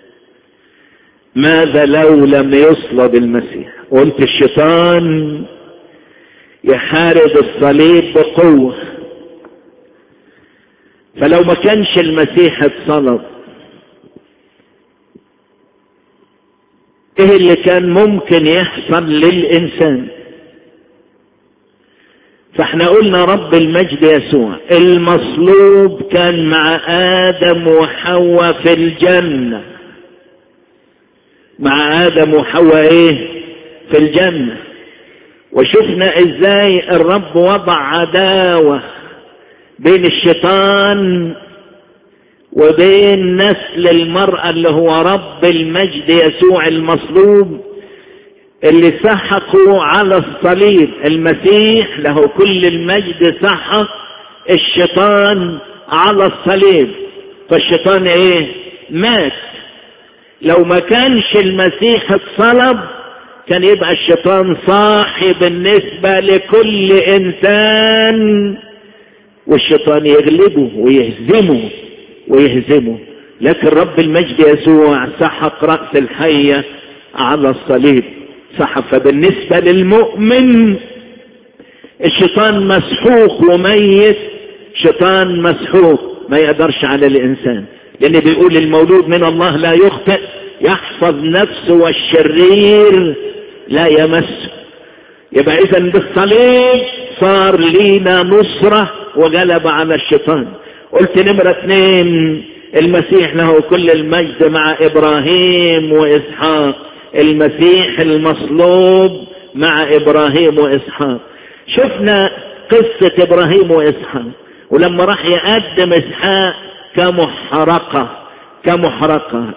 S2: ماذا لو لم يصلب المسيح قلت الشيطان يحارب الصليب بقوة فلو ما كانش المسيح اتصلب ايه اللي كان ممكن يحصل للانسان فاحنا قلنا رب المجد يسوع المصلوب كان مع ادم وحواء في الجنه مع ادم وحواء ايه في الجنه وشفنا ازاي الرب وضع عداوه بين الشيطان وبين نسل المرأة اللي هو رب المجد يسوع المصلوب اللي سحقوا على الصليب المسيح له كل المجد سحق الشيطان على الصليب فالشيطان ايه مات لو ما كانش المسيح اتصلب كان يبقى الشيطان صاحي بالنسبة لكل إنسان والشيطان يغلبه ويهزمه ويهزمه لكن رب المجد يسوع سحق رأس الحية على الصليب سحق فبالنسبة للمؤمن الشيطان مسحوق وميت شيطان مسحوق ما يقدرش على الإنسان لأن بيقول المولود من الله لا يخطئ يحفظ نفسه والشرير لا يمسه يبقى إذا بالصليب صار لينا نصرة وغلب على الشيطان قلت نمرة اثنين المسيح له كل المجد مع إبراهيم وإسحاق المسيح المصلوب مع إبراهيم وإسحاق شفنا قصة إبراهيم وإسحاق ولما راح يقدم إسحاق كمحرقة كمحرقة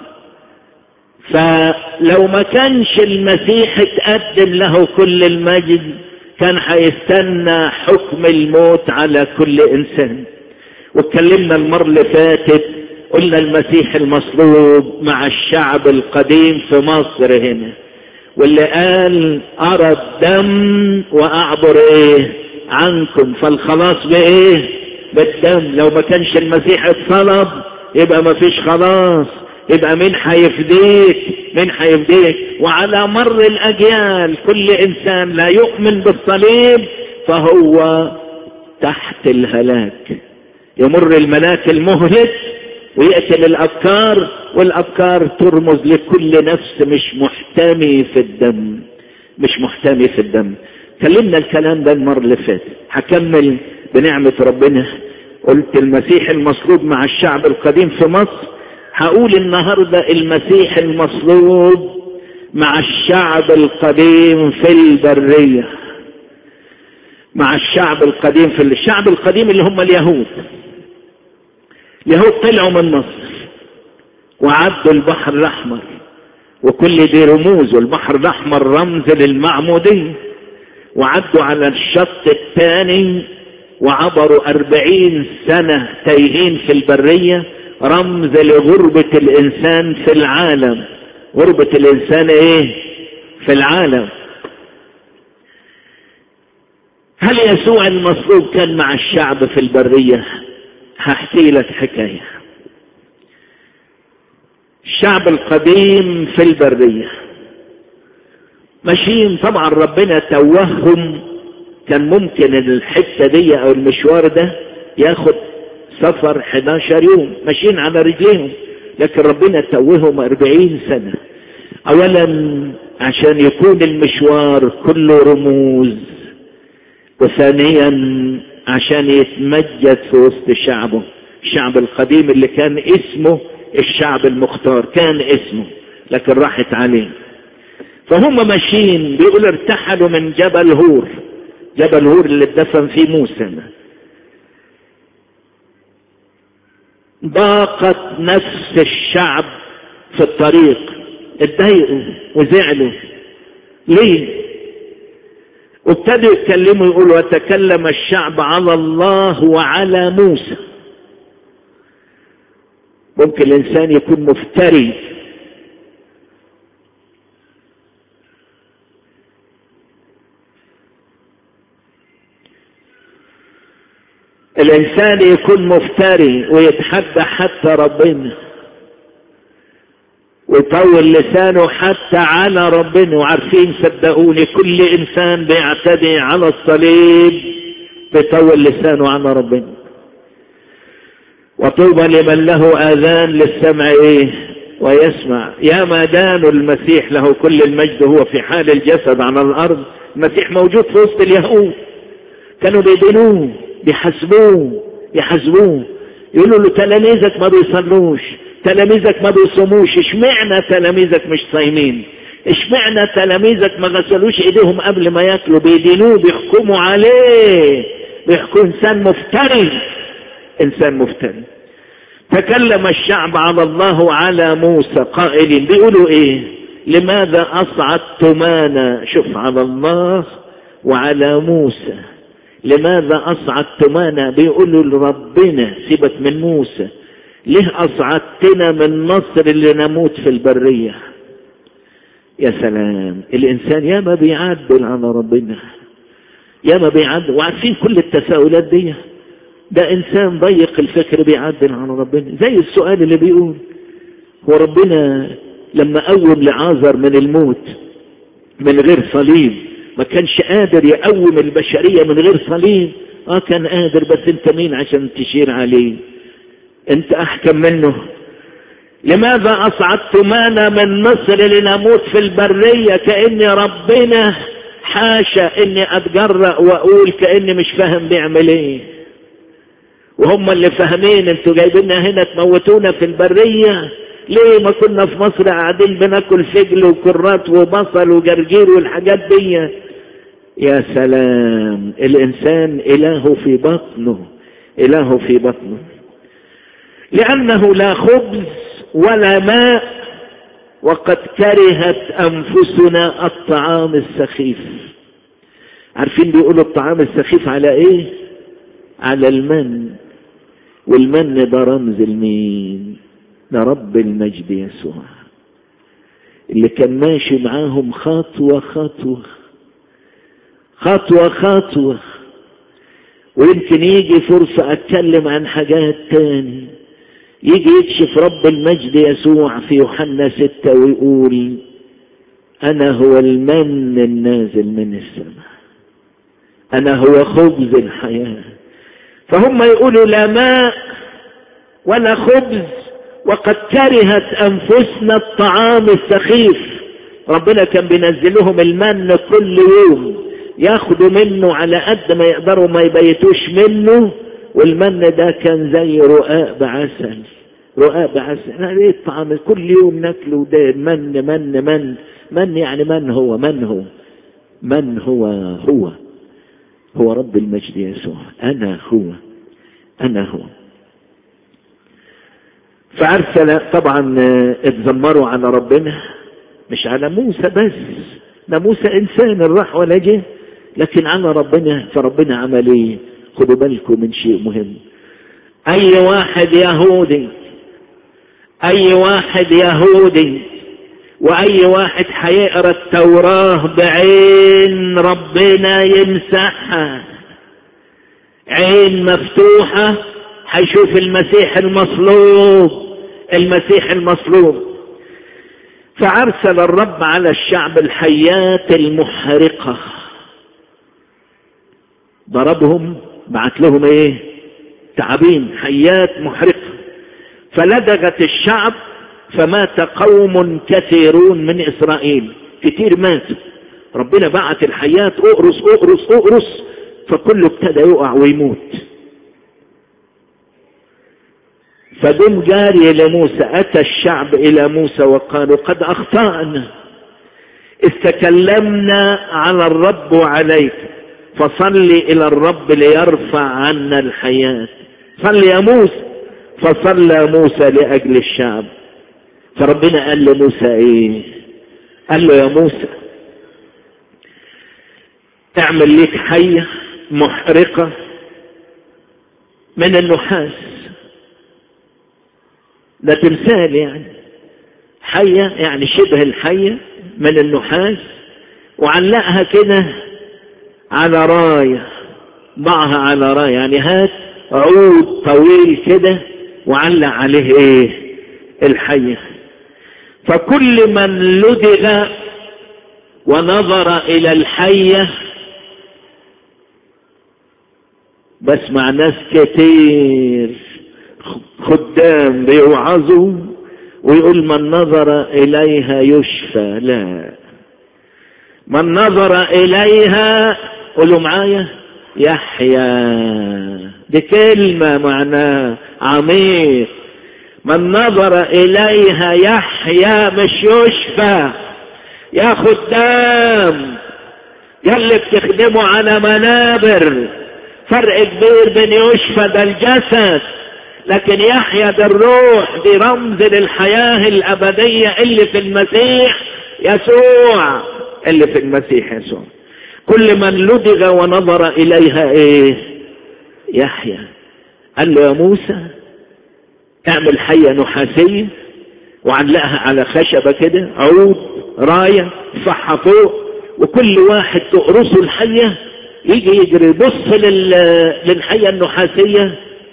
S2: فلو ما كانش المسيح اتقدم له كل المجد كان هيستنى حكم الموت على كل انسان واتكلمنا المرة اللي فاتت قلنا المسيح المصلوب مع الشعب القديم في مصر هنا واللي قال ارى الدم واعبر ايه عنكم فالخلاص بايه بالدم لو ما كانش المسيح اتصلب يبقى ما فيش خلاص يبقى مين هيفديك مين هيفديك وعلى مر الاجيال كل انسان لا يؤمن بالصليب فهو تحت الهلاك يمر الملاك المهلك ويقتل الافكار والافكار ترمز لكل نفس مش محتمي في الدم مش محتمي في الدم كلمنا الكلام ده المره اللي فاتت هكمل بنعمه ربنا قلت المسيح المصلوب مع الشعب القديم في مصر هقول النهاردة المسيح المصلوب مع الشعب القديم في البرية مع الشعب القديم في الشعب القديم اللي هم اليهود اليهود طلعوا من مصر وعدوا البحر الأحمر وكل دي رموز والبحر الأحمر رمز للمعمودية وعدوا على الشط الثاني وعبروا أربعين سنة تايهين في البرية رمز لغربة الإنسان في العالم غربة الإنسان إيه في العالم هل يسوع المصلوب كان مع الشعب في البرية هحكي لك حكاية الشعب القديم في البرية ماشيين طبعا ربنا توهم كان ممكن الحتة دي او المشوار ده ياخد سفر 11 يوم ماشيين على رجليهم لكن ربنا توهم 40 سنة اولا عشان يكون المشوار كله رموز وثانيا عشان يتمجد في وسط شعبه الشعب القديم اللي كان اسمه الشعب المختار كان اسمه لكن راحت عليه فهم ماشيين بيقول ارتحلوا من جبل هور جبل هور اللي اتدفن فيه موسى ضاقت نفس الشعب في الطريق اتضايقوا وزعلوا ليه وابتدوا يتكلموا يقولوا وتكلم الشعب على الله وعلى موسى ممكن الانسان يكون مفتري الانسان يكون مفتري ويتحدى حتى ربنا ويطول لسانه حتى على ربنا وعارفين صدقوني كل انسان بيعتدي على الصليب بيطول لسانه على ربنا وطوبى لمن له اذان للسمع ايه ويسمع يا ما دان المسيح له كل المجد هو في حال الجسد على الارض المسيح موجود في وسط اليهود كانوا بيدينوه بيحاسبوه يحاسبوه يقولوا له تلاميذك ما بيصلوش تلاميذك ما بيصوموش اشمعنى تلاميذك مش صايمين اشمعنى تلاميذك ما غسلوش ايديهم قبل ما ياكلوا بيدينوه بيحكموا عليه بيحكوا انسان مفتري انسان مفتري تكلم الشعب على الله وعلى موسى قائلين بيقولوا ايه لماذا اصعدتمانا شوف على الله وعلى موسى لماذا اصعدتمانا بيقولوا لربنا سيبك من موسى ليه اصعدتنا من مصر اللي نموت في البرية يا سلام الإنسان ياما بيعدل على ربنا ياما بيعدل وعارفين كل التساؤلات دي ده إنسان ضيق الفكر بيعدل على ربنا زي السؤال اللي بيقول هو ربنا لما قوم لعازر من الموت من غير صليب ما كانش قادر يقوم البشرية من غير صليب اه كان قادر بس انت مين عشان تشير عليه انت احكم منه لماذا اصعدتمانا من مصر لنموت في البرية كأن ربنا حاشا اني اتجرأ واقول كأني مش فاهم بيعمل ايه وهم اللي فاهمين انتوا جايبيننا هنا تموتونا في البرية ليه ما كنا في مصر قاعدين بناكل فجل وكرات وبصل وجرجير والحاجات دي يا سلام الانسان اله في بطنه اله في بطنه لانه لا خبز ولا ماء وقد كرهت انفسنا الطعام السخيف عارفين بيقولوا الطعام السخيف على ايه على المن والمن ده رمز المين ده رب المجد يسوع اللي كان ماشي معاهم خطوة خطوة خطوة خطوة ويمكن يجي فرصة اتكلم عن حاجات تاني يجي يكشف رب المجد يسوع في يوحنا ستة ويقول أنا هو المن النازل من السماء أنا هو خبز الحياة فهم يقولوا لا ماء ولا خبز وقد كرهت أنفسنا الطعام السخيف ربنا كان بينزل لهم المن كل يوم ياخدوا منه على قد ما يقدروا ما يبيتوش منه والمن ده كان زي رقاق بعسل رقاق بعسل ايه الطعام كل يوم ناكله ده من من من من يعني من هو من هو من هو هو هو رب المجد يسوع انا هو انا هو فارسل طبعا اتذمروا على ربنا مش على موسى بس ده موسى انسان راح ولا جه لكن على ربنا فربنا عمل ايه خدوا بالكم من شيء مهم اي واحد يهودي اي واحد يهودي واي واحد هيقرا التوراه بعين ربنا يمسحها عين مفتوحه هيشوف المسيح المصلوب المسيح المصلوب فارسل الرب على الشعب الحيات المحرقه ضربهم بعت لهم ايه تعابين حيات محرقه فلدغت الشعب فمات قوم كثيرون من اسرائيل كتير ماتوا ربنا بعت الحيات اقرص اقرص اقرص فكله ابتدى يقع ويموت فجم جاري لموسى اتى الشعب الى موسى وقالوا قد اخطانا اذ تكلمنا على الرب وعليك فصلي الى الرب ليرفع عنا الحياه صل يا موسى فصلى موسى لاجل الشعب فربنا قال لموسى ايه قال له يا موسى اعمل ليك حية محرقة من النحاس ده تمثال يعني حية يعني شبه الحية من النحاس وعلقها كده على راية ضعها على راية يعني هات عود طويل كده وعلق عليه ايه الحية فكل من لدغ ونظر الى الحية بسمع ناس كتير خدام بيوعظوا ويقول من نظر اليها يشفى لا من نظر اليها قولوا معايا يحيا دي كلمة معناها عميق من نظر اليها يحيا مش يشفى يا خدام يلي بتخدموا على منابر فرق كبير بين يشفى ده الجسد لكن يحيا ده الروح دي رمز للحياة الأبدية اللي في المسيح يسوع اللي في المسيح يسوع كل من لدغ ونظر إليها إيه يحيا قال له يا موسى اعمل حية نحاسية وعلقها على خشبة كده عود راية صحة فوق وكل واحد تقرصه الحية يجي يجري يبص للحية النحاسية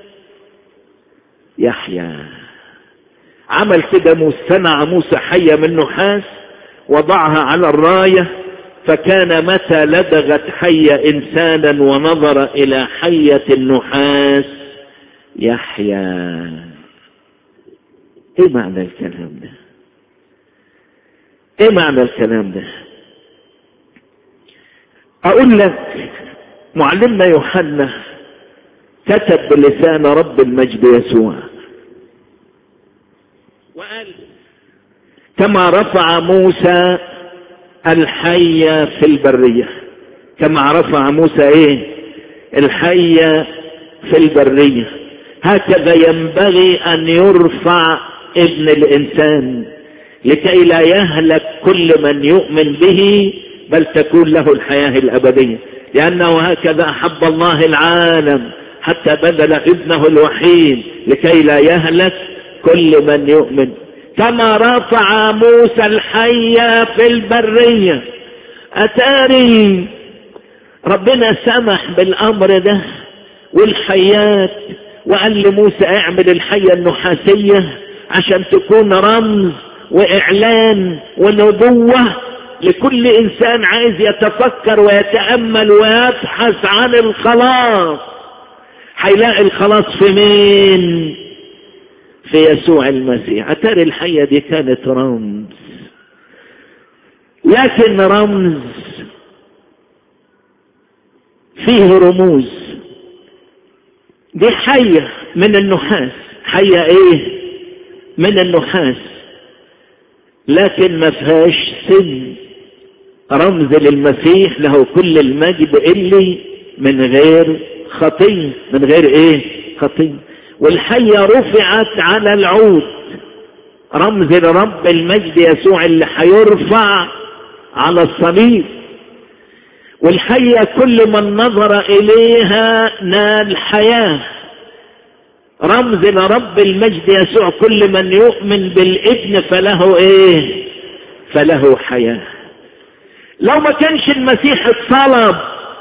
S2: يحيى عمل كده صنع موسى حية من نحاس وضعها على الراية فكان متى لدغت حية إنسانا ونظر إلى حية النحاس يحيى ايه معنى الكلام ده ايه معنى الكلام ده اقول لك معلمنا يوحنا كتب بلسان رب المجد يسوع وقال كما رفع موسى الحية في البرية كما رفع موسى ايه الحية في البرية هكذا ينبغي ان يرفع ابن الانسان لكي لا يهلك كل من يؤمن به بل تكون له الحياة الابدية لانه هكذا احب الله العالم حتى بذل ابنه الوحيد لكي لا يهلك كل من يؤمن كما رفع موسى الحية في البرية اتاري ربنا سمح بالامر ده والحيات وقال لموسى اعمل الحية النحاسية عشان تكون رمز واعلان ونبوة لكل انسان عايز يتفكر ويتأمل ويبحث عن الخلاص هيلاقي الخلاص في مين في يسوع المسيح اتاري الحية دي كانت رمز لكن رمز فيه رموز دي حية من النحاس حية ايه من النحاس لكن ما فيهاش سن رمز للمسيح له كل المجد اللي من غير خطية من غير ايه خطية والحية رفعت على العود رمز لرب المجد يسوع اللي هيرفع على الصليب والحية كل من نظر إليها نال حياة رمز لرب المجد يسوع كل من يؤمن بالابن فله ايه فله حياة لو ما كانش المسيح اتصلب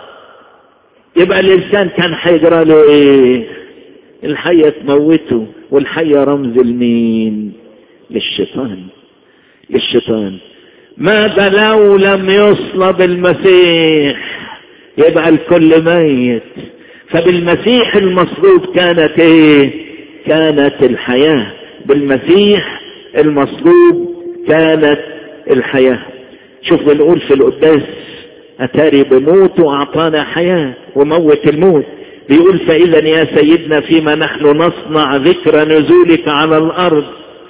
S2: يبقى الانسان كان هيجرى له ايه الحية تموته والحية رمز لمين للشيطان للشيطان ماذا لو لم يصلب المسيح يبقى الكل ميت فبالمسيح المصلوب كانت ايه كانت الحياة بالمسيح المصلوب كانت الحياة شوف بنقول في القداس اتاري بموت واعطانا حياة وموت الموت بيقول فاذا يا سيدنا فيما نحن نصنع ذكر نزولك على الارض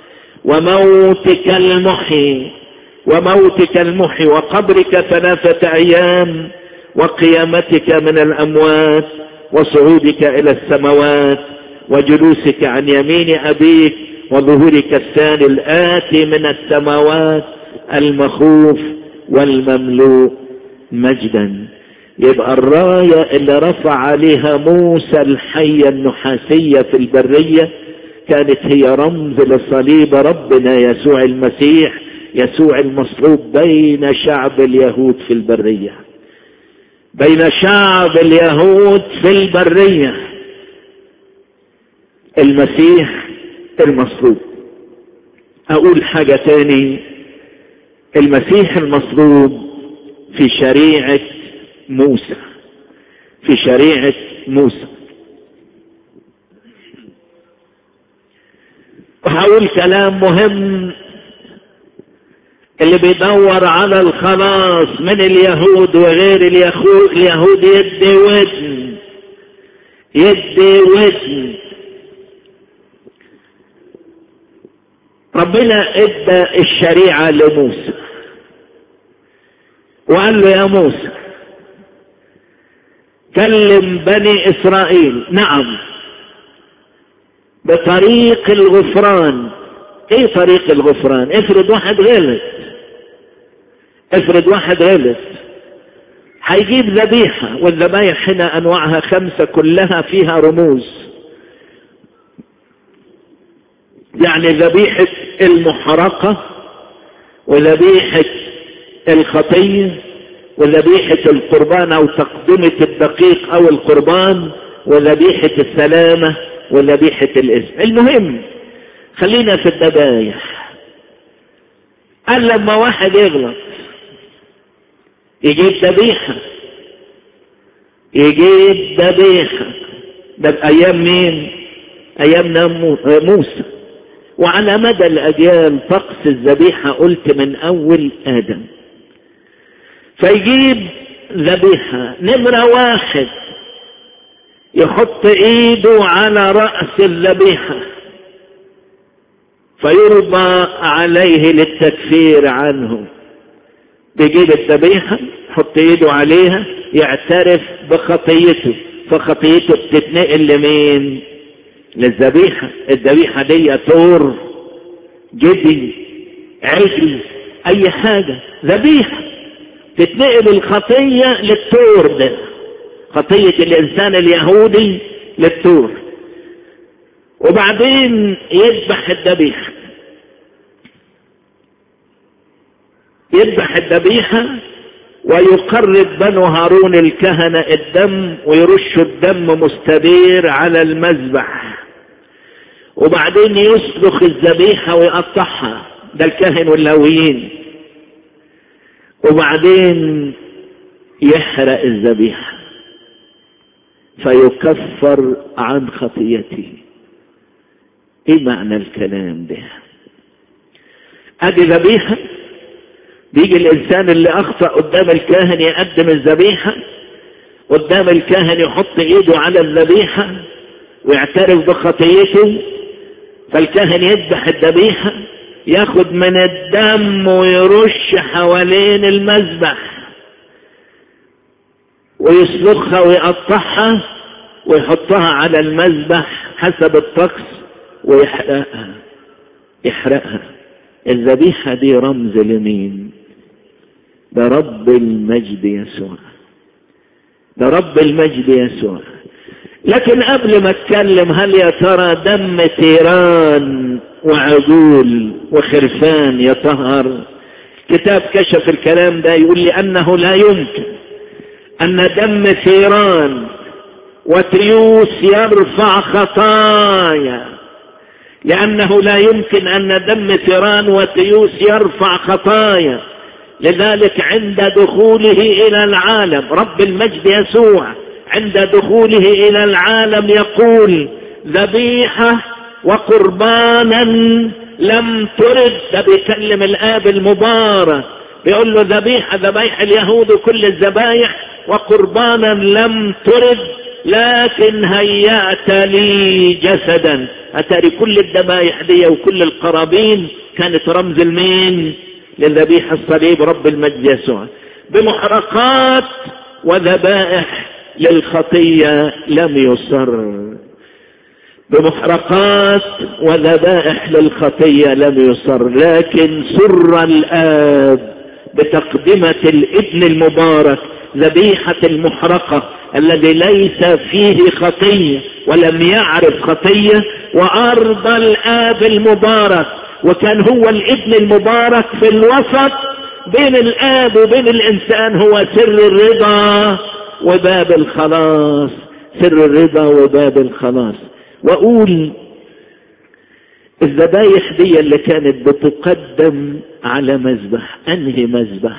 S2: وموتك المحيي وموتك المحي وقبرك ثلاثة أيام وقيامتك من الأموات وصعودك إلى السماوات وجلوسك عن يمين أبيك وظهورك الثاني الآتي من السماوات المخوف والمملوء مجدا يبقى الراية اللي رفع عليها موسى الحية النحاسية في البرية كانت هي رمز لصليب ربنا يسوع المسيح يسوع المصلوب بين شعب اليهود في البرية بين شعب اليهود في البرية المسيح المصلوب اقول حاجة تاني المسيح المصلوب في شريعة موسى في شريعة موسى وهقول كلام مهم اللي بيدور على الخلاص من اليهود وغير اليهود اليهود يدي ودن يدي ودن ربنا ادى الشريعة لموسى وقال له يا موسى كلم بني اسرائيل نعم بطريق الغفران ايه طريق الغفران افرض واحد غلط افرض واحد غلط هيجيب ذبيحة والذبايح هنا انواعها خمسة كلها فيها رموز يعني ذبيحة المحرقة وذبيحة الخطية وذبيحة القربان أو تقدمة الدقيق أو القربان وذبيحة السلامة وذبيحة الاسم المهم خلينا في الذبايح قال لما واحد يغلط يجيب ذبيحة يجيب ذبيحة ده بأيام مين؟ أيام موسى وعلى مدى الأجيال طقس الذبيحة قلت من أول آدم فيجيب ذبيحة نمرة واحد يحط ايده على رأس الذبيحة فيرضى عليه للتكفير عنه بيجيب الذبيحة يحط ايده عليها يعترف بخطيته فخطيته بتتنقل لمين للذبيحة الذبيحة دي طور جدي عجل اي حاجة ذبيحة تتنقل الخطية للتور ده خطية الانسان اليهودي للتور وبعدين يذبح الذبيحة يذبح الذبيحة ويقرب بنو هارون الكهنة الدم ويرشوا الدم مستدير على المذبح وبعدين يسلخ الذبيحة ويقطعها ده الكاهن واللاويين وبعدين يحرق الذبيحة فيكفر عن خطيته ايه معنى الكلام ده ادي ذبيحة بيجي الانسان اللي اخطأ قدام الكاهن يقدم الذبيحة قدام الكاهن يحط ايده على الذبيحة ويعترف بخطيته فالكاهن يذبح الذبيحة ياخد من الدم ويرش حوالين المذبح ويسلخها ويقطعها ويحطها على المذبح حسب الطقس ويحرقها يحرقها الذبيحة دي رمز لمين ده رب المجد يسوع ده رب المجد يسوع لكن قبل ما اتكلم هل يا ترى دم تيران وعجول وخرفان يطهر كتاب كشف الكلام ده يقول لي انه لا يمكن ان دم ثيران وتريوس يرفع خطايا لانه لا يمكن ان دم ثيران وتريوس يرفع خطايا لذلك عند دخوله الى العالم رب المجد يسوع عند دخوله الى العالم يقول ذبيحه وقربانا لم ترد ده بيكلم الاب المبارك بيقول له ذبيحه ذبايح اليهود وكل الذبايح وقربانا لم ترد لكن هيأت لي جسدا أتاري كل الذبايح دي وكل القرابين كانت رمز المين للذبيح الصليب رب المجد يسوع بمحرقات وذبائح للخطية لم يصر بمحرقات وذبائح للخطية لم يصر لكن سر الآب بتقدمة الابن المبارك ذبيحة المحرقة الذي ليس فيه خطية ولم يعرف خطية وأرضى الآب المبارك وكان هو الابن المبارك في الوسط بين الآب وبين الإنسان هو سر الرضا وباب الخلاص سر الرضا وباب الخلاص وأقول الذبايح دي اللي كانت بتقدم على مذبح أنهي مذبح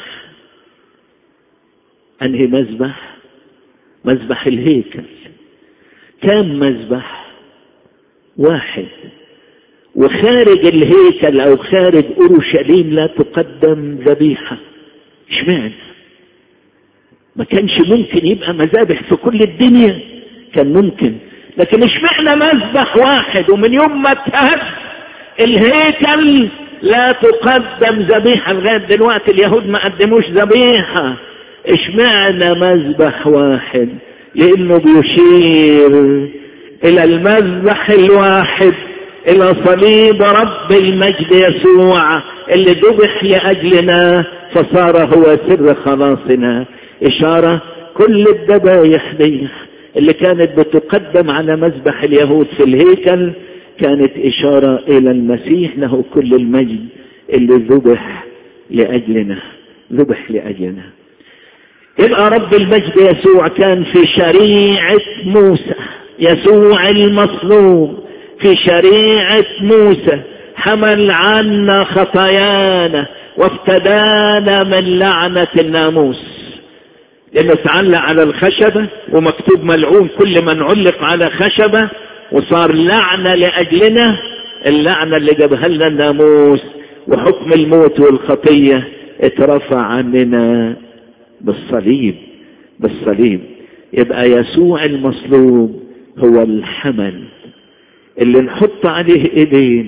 S2: أنهي مذبح مذبح الهيكل كم مذبح واحد وخارج الهيكل او خارج اورشليم لا تقدم ذبيحه اشمعنى ما كانش ممكن يبقى مذابح في كل الدنيا كان ممكن لكن اشمعنى مذبح واحد ومن يوم ما اتهد الهيكل لا تقدم ذبيحه لغايه دلوقتي اليهود ما قدموش ذبيحه اشمعنى مذبح واحد لانه بيشير الى المذبح الواحد الى صليب رب المجد يسوع اللي ذبح لاجلنا فصار هو سر خلاصنا اشاره كل الذبايح دي اللي كانت بتقدم على مذبح اليهود في الهيكل كانت إشارة إلى المسيح له كل المجد اللي ذبح لأجلنا ذبح لأجلنا يبقى رب المجد يسوع كان في شريعة موسى يسوع المصلوب في شريعة موسى حمل عنا خطايانا وافتدانا من لعنة الناموس لأنه تعلق على الخشبة ومكتوب ملعون كل من علق على خشبة وصار لعنة لأجلنا اللعنة اللي جابها لنا الناموس وحكم الموت والخطية اترفع عننا بالصليب بالصليب يبقى يسوع المصلوب هو الحمل اللي نحط عليه ايدينا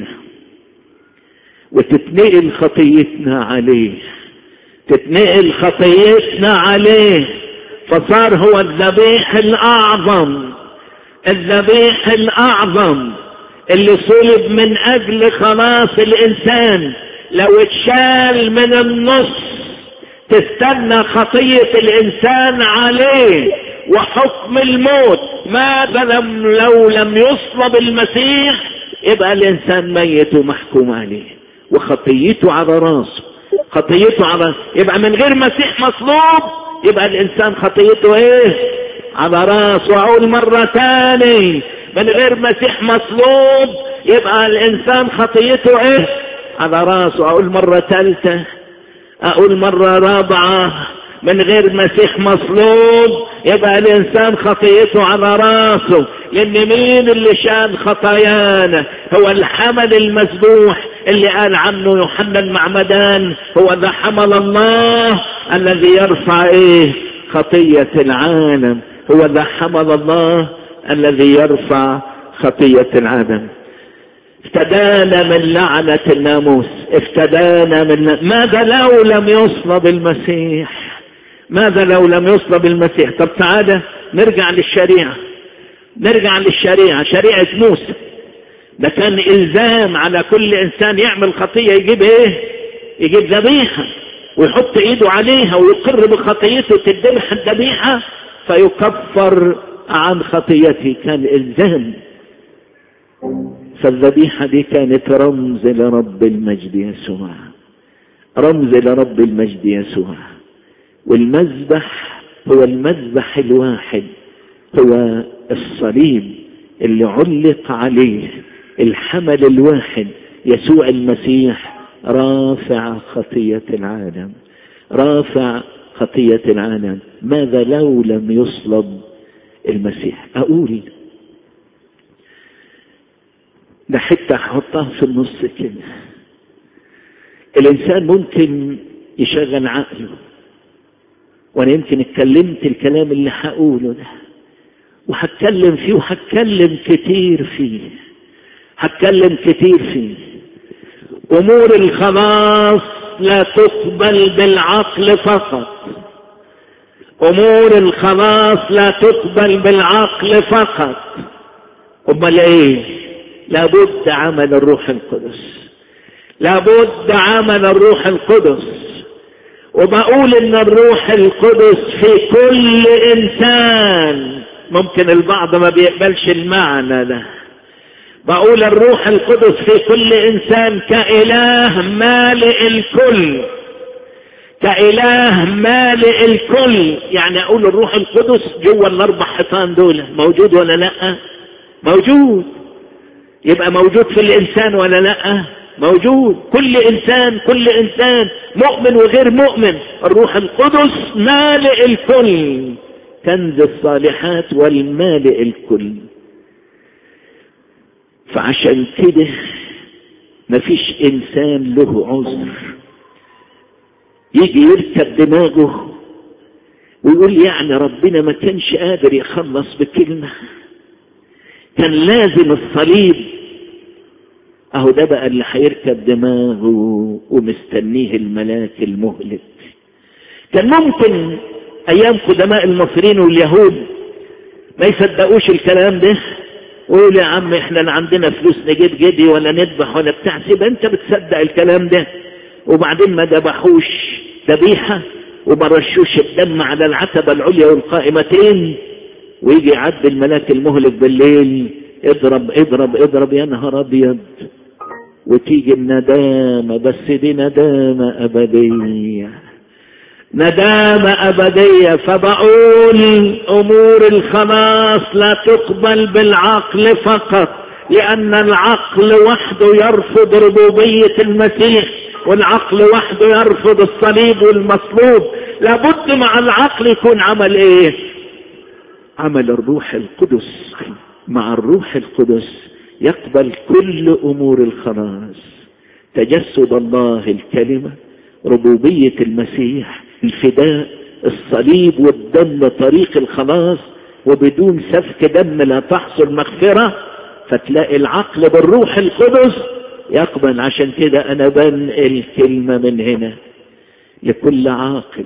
S2: وتتنقل خطيتنا عليه تتنقل خطيتنا عليه فصار هو الذبيح الاعظم الذبيح الاعظم اللي صلب من اجل خلاص الانسان لو اتشال من النص تستنى خطية الانسان عليه وحكم الموت ماذا لم لو لم يصلب المسيح يبقى الانسان ميت ومحكوم عليه وخطيته على راسه خطيته على يبقى من غير مسيح مصلوب يبقى الانسان خطيته ايه على راسه واقول مرة تاني من غير مسيح مصلوب يبقى الانسان خطيته ايه على راسه اقول مرة ثالثة اقول مرة رابعة من غير مسيح مصلوب يبقى الانسان خطيته على راسه لان مين اللي شال خطايانا هو الحمل المذبوح اللي قال عنه يوحنا المعمدان هو ذا حمل الله الذي يرفع ايه خطية العالم هو ذا حمل الله الذي يرفع خطية العالم افتدانا من لعنة الناموس افتدانا من ماذا لو لم يصلب المسيح ماذا لو لم يصلب المسيح طب تعالى نرجع للشريعة نرجع للشريعة شريعة موسى ده كان إلزام على كل إنسان يعمل خطية يجيب إيه يجيب ذبيحة ويحط إيده عليها ويقر بخطيته تذبح الذبيحة فيكفر عن خطيته كان إلزام فالذبيحة دي كانت رمز لرب المجد يسوع رمز لرب المجد يسوع والمذبح هو المذبح الواحد هو الصليب اللي علق عليه الحمل الواحد يسوع المسيح رافع خطية العالم رافع خطية العالم ماذا لو لم يصلب المسيح أقول ده حتة أحطها في النص كده الإنسان ممكن يشغل عقله وأنا يمكن اتكلمت الكلام اللي هقوله ده وهتكلم فيه وهتكلم كتير فيه هتكلم كتير فيه أمور الخلاص لا تقبل بالعقل فقط أمور الخلاص لا تقبل بالعقل فقط أمال إيه لابد عمل الروح القدس لابد عمل الروح القدس وبقول ان الروح القدس في كل انسان ممكن البعض ما بيقبلش المعنى ده بقول الروح القدس في كل انسان كاله مالئ الكل كاله مالئ الكل يعني اقول الروح القدس جوه الاربع حيطان دول موجود ولا لا موجود يبقى موجود في الانسان ولا لا موجود كل انسان كل انسان مؤمن وغير مؤمن الروح القدس مالئ الكل كنز الصالحات والمالئ الكل فعشان كده مفيش انسان له عذر يجي يركب دماغه ويقول يعني ربنا ما كانش قادر يخلص بكلمة كان لازم الصليب اهو ده بقى اللي هيركب دماغه ومستنيه الملاك المهلك كان ممكن ايام قدماء المصريين واليهود ما يصدقوش الكلام ده ويقول يا عم احنا لا عندنا فلوس نجيب جدي ولا نذبح ولا بتاع سيب انت بتصدق الكلام ده وبعدين ما ذبحوش ذبيحه وما رشوش الدم على العتبه العليا والقائمتين ويجي يعدي الملاك المهلك بالليل اضرب اضرب اضرب يا نهار ابيض وتيجي الندامة بس دي ندامة أبدية ندامة أبدية فبقول أمور الخلاص لا تقبل بالعقل فقط لأن العقل وحده يرفض ربوبية المسيح والعقل وحده يرفض الصليب والمصلوب لابد مع العقل يكون عمل ايه عمل الروح القدس مع الروح القدس يقبل كل امور الخلاص تجسد الله الكلمه ربوبيه المسيح الفداء الصليب والدم طريق الخلاص وبدون سفك دم لا تحصل مغفره فتلاقي العقل بالروح القدس يقبل عشان كده انا بنقل كلمه من هنا لكل عاقل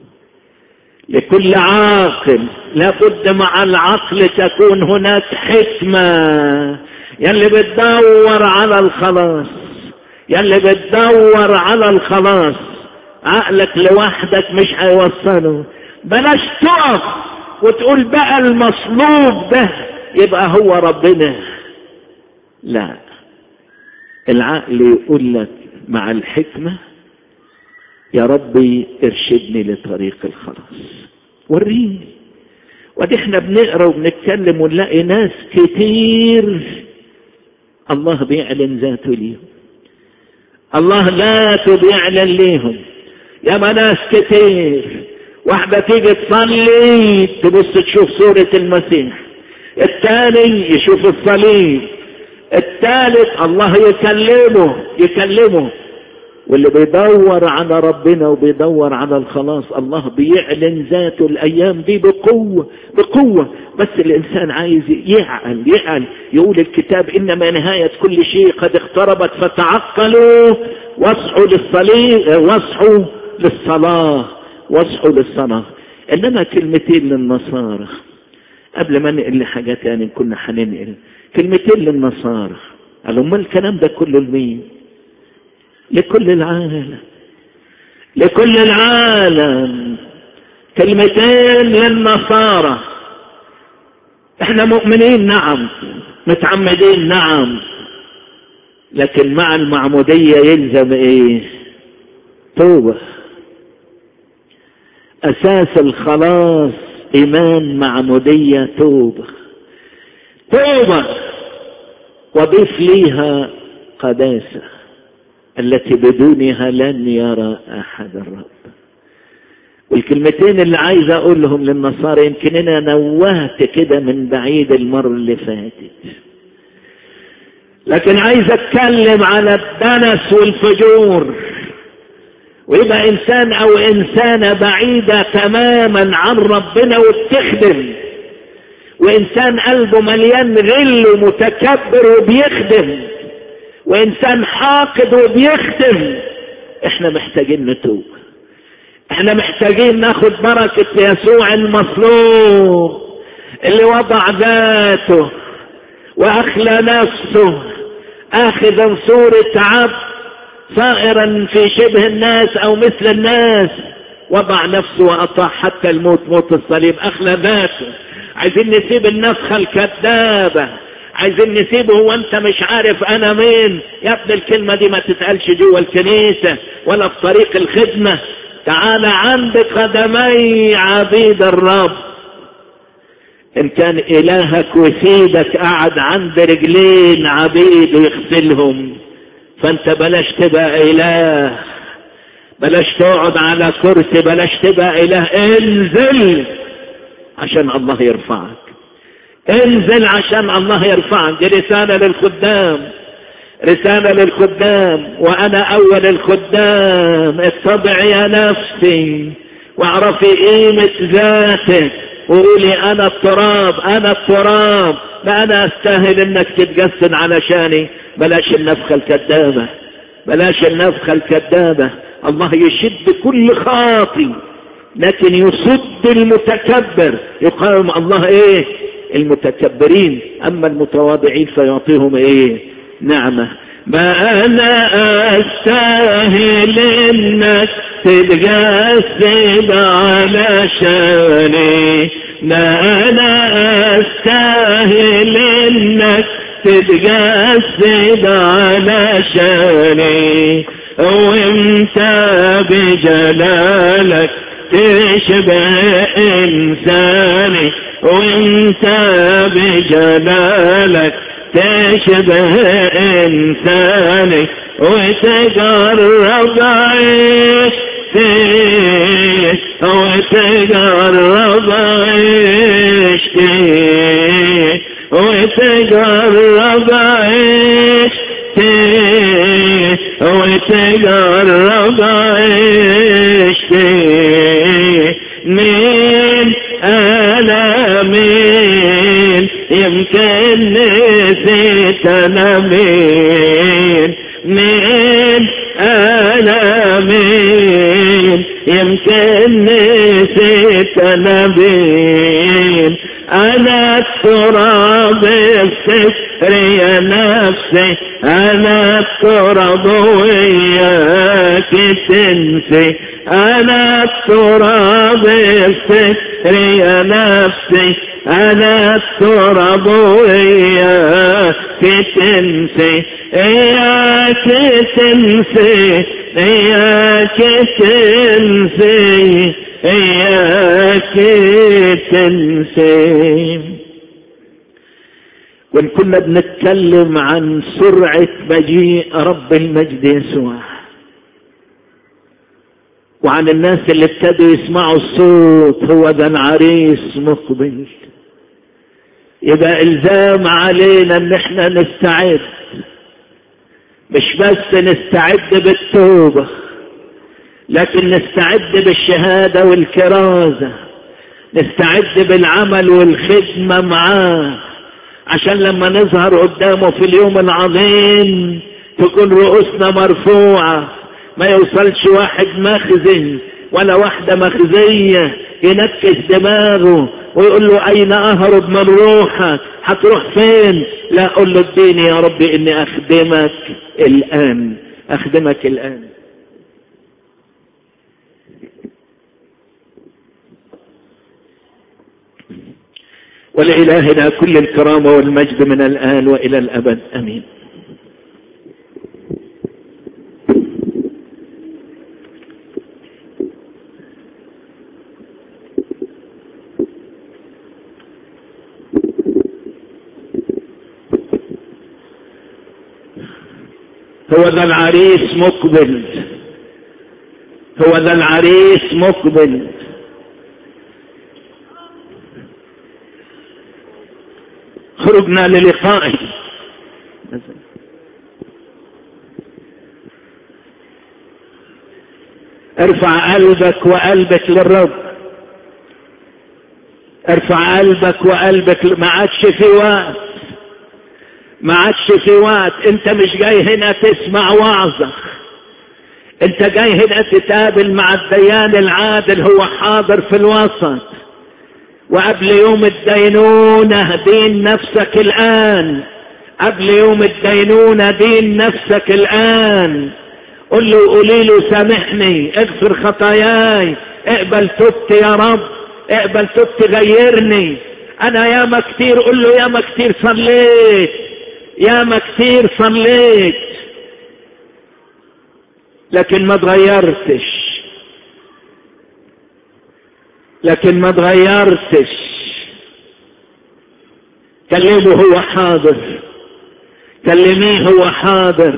S2: لكل عاقل لابد مع العقل تكون هناك حكمة يلي بتدور على الخلاص يلي بتدور على الخلاص عقلك لوحدك مش هيوصله بلاش تقف وتقول بقى المصلوب ده يبقى هو ربنا لا العقل يقول لك مع الحكمه يا ربي ارشدني لطريق الخلاص وريني ودي احنا بنقرا وبنتكلم ونلاقي ناس كتير الله بيعلن ذاته ليهم الله ذاته بيعلن ليهم يا ما ناس كتير واحدة تيجي تصلي تبص تشوف صورة المسيح الثاني يشوف الصليب الثالث الله يكلمه يكلمه واللي بيدور على ربنا وبيدور على الخلاص الله بيعلن ذاته الايام دي بقوه بقوه بس الانسان عايز يعقل يعقل يقول الكتاب انما نهايه كل شيء قد اقتربت فتعقلوا واصحوا للصلاه واصحوا للصلاه واصحوا للصلاه انما كلمتين للنصارى قبل ما ننقل لحاجات يعني كنا هننقل كلمتين للنصارى قالوا امال الكلام ده كله لمين؟ لكل العالم لكل العالم كلمتين للنصارى احنا مؤمنين نعم متعمدين نعم لكن مع المعمودية يلزم ايه توبة اساس الخلاص ايمان معمودية توبة توبة وضيف ليها قداسه التي بدونها لن يرى احد الرب والكلمتين اللي عايز اقولهم للنصارى يمكن انا نوهت كده من بعيد المرة اللي فاتت لكن عايز اتكلم على الدنس والفجور ويبقى انسان او انسانة بعيدة تماما عن ربنا وبتخدم وانسان قلبه مليان غل ومتكبر وبيخدم وانسان حاقد وبيختم احنا محتاجين نتوب احنا محتاجين ناخد بركة يسوع المصلوب اللي وضع ذاته واخلى نفسه اخذا صورة عبد صائرا في شبه الناس او مثل الناس وضع نفسه واطاع حتى الموت موت الصليب اخلى ذاته عايزين نسيب النفخة الكذابة عايزين نسيبه هو انت مش عارف انا مين يا ابن الكلمة دي ما تتقالش جوه الكنيسة ولا في طريق الخدمة تعال عند قدمي عبيد الرب ان كان الهك وسيدك قاعد عند رجلين عبيد ويغسلهم فانت بلاش تبقى اله بلاش تقعد على كرسي بلاش تبقى اله انزل عشان الله يرفعك انزل عشان الله يرفعك دي رسالة للخدام رسالة للخدام وانا اول الخدام اتبع يا نفسي واعرفي قيمة ذاتك وقولي انا التراب انا التراب ما انا استاهل انك تتجسد علشاني بلاش النفخة الكذابة بلاش النفخة الكذابة الله يشد كل خاطي لكن يصد المتكبر يقاوم الله ايه المتكبرين اما المتواضعين فيعطيهم ايه نعمة ما انا استاهل انك تتجسد علشاني لا انا استاهل انك تتجسد علشاني وانت بجلالك تشبه انساني وانت بجلالك تشبه انساني وتقرب عيش فيه وتقرب عيش فيه وتقرب عيش فيه وتقرب عيش فيه مين انا مين يمكن نسيت انا مين مين انا مين يمكن نسيت انا مين انا التراب الستر يا نفسي انا التراب وياك تنسي انا التراب الستر يا نفسي انا التراب وياك تنسي اياك تنسي اياك تنسي اياك تنسي وان كنا بنتكلم عن سرعة مجيء رب المجد يسوع وعن الناس اللي ابتدوا يسمعوا الصوت هو ده العريس مقبل يبقى الزام علينا ان احنا نستعد مش بس نستعد بالتوبة لكن نستعد بالشهادة والكرازة نستعد بالعمل والخدمة معاه عشان لما نظهر قدامه في اليوم العظيم تكون رؤوسنا مرفوعة ما يوصلش واحد مخزن ولا واحدة مخزية ينكس دماغه ويقول له اين اهرب من روحك هتروح فين لا اقول له اديني يا ربي اني اخدمك الان اخدمك الان ولإلهنا كل الكرامة والمجد من الآن وإلى الأبد أمين هو ذا العريس مقبل هو ذا العريس مقبل خرجنا للقائه ارفع قلبك وقلبك للرب ارفع قلبك وقلبك ما عادش في وقت ما عادش في وقت انت مش جاي هنا تسمع وعظة انت جاي هنا تتقابل مع الديان العادل هو حاضر في الوسط وقبل يوم الدينونة دين نفسك الآن قبل يوم الدينونة دين نفسك الآن قل له قولي له سامحني اغفر خطاياي اقبل تبت يا رب اقبل تبت غيرني انا ياما كتير قل له ياما كتير صليت ياما كتير صليت لكن ما تغيرتش لكن ما تغيرتش كلمه هو حاضر كلميه هو حاضر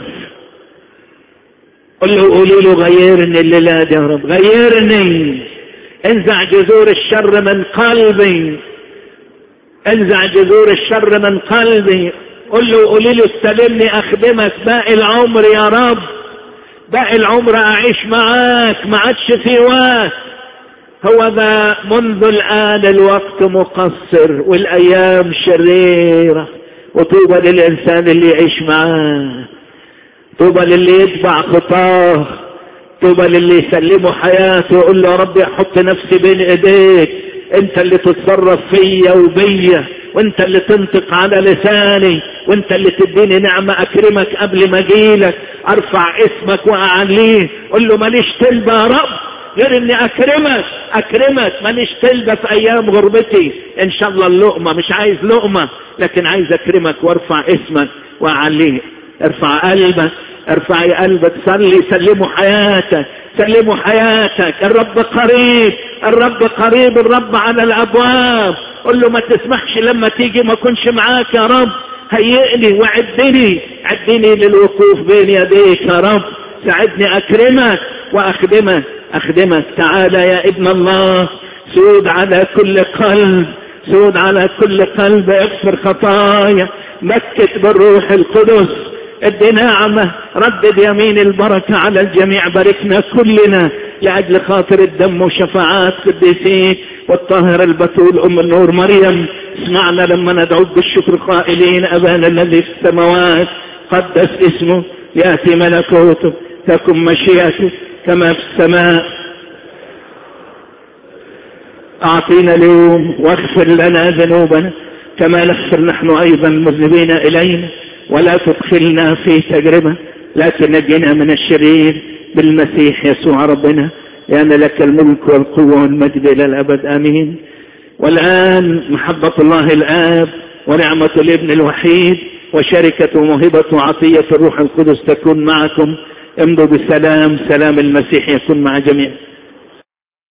S2: قل له قولي له غيرني الليلة دي يا رب غيرني انزع جذور الشر من قلبي انزع جذور الشر من قلبي قل له قولي له استلمني اخدمك باقي العمر يا رب باقي العمر اعيش معاك ما عادش في وقت هو ذا منذ الآن الوقت مقصر والأيام شريرة وطوبى للإنسان اللي يعيش معاه طوبى للي يتبع خطاه طوبى للي يسلمه حياته ويقول له يا ربي احط نفسي بين ايديك انت اللي تتصرف فيا وبيا وانت اللي تنطق على لساني وانت اللي تديني نعمة اكرمك قبل ما اجيلك ارفع اسمك واعليه قل له ماليش تلبى يا رب غير اني اكرمك اكرمك ماليش تلبى في ايام غربتي ان شاء الله اللقمة مش عايز لقمة لكن عايز اكرمك وارفع اسمك واعليه ارفع قلبك ارفعي قلبك صلي سلموا حياتك سلموا حياتك الرب قريب الرب قريب الرب على الابواب قل له ما تسمحش لما تيجي ما كنش معاك يا رب هيئني وعدني عدني للوقوف بين يديك يا رب ساعدني اكرمك واخدمك اخدمك تعالى يا ابن الله سود على كل قلب سود على كل قلب اغفر خطايا مكت بالروح القدس ادي نعمة ردد يمين البركة على الجميع باركنا كلنا لأجل خاطر الدم وشفاعات قديسيك والطاهر البتول أم النور مريم اسمعنا لما ندعوك بالشكر قائلين أبانا الذي في السماوات قدس اسمه يأتي ملكوته تكن مشيئته كما في السماء أعطينا اليوم واغفر لنا ذنوبنا كما نغفر نحن أيضا المذنبين إلينا ولا تدخلنا في تجربة لكن نجنا من الشرير بالمسيح يسوع ربنا لأن لك الملك والقوة والمجد إلى الأبد آمين والآن محبة الله الآب ونعمة الابن الوحيد وشركة وموهبة وعطية الروح القدس تكون معكم امضوا بالسلام سلام المسيح يكون مع جميع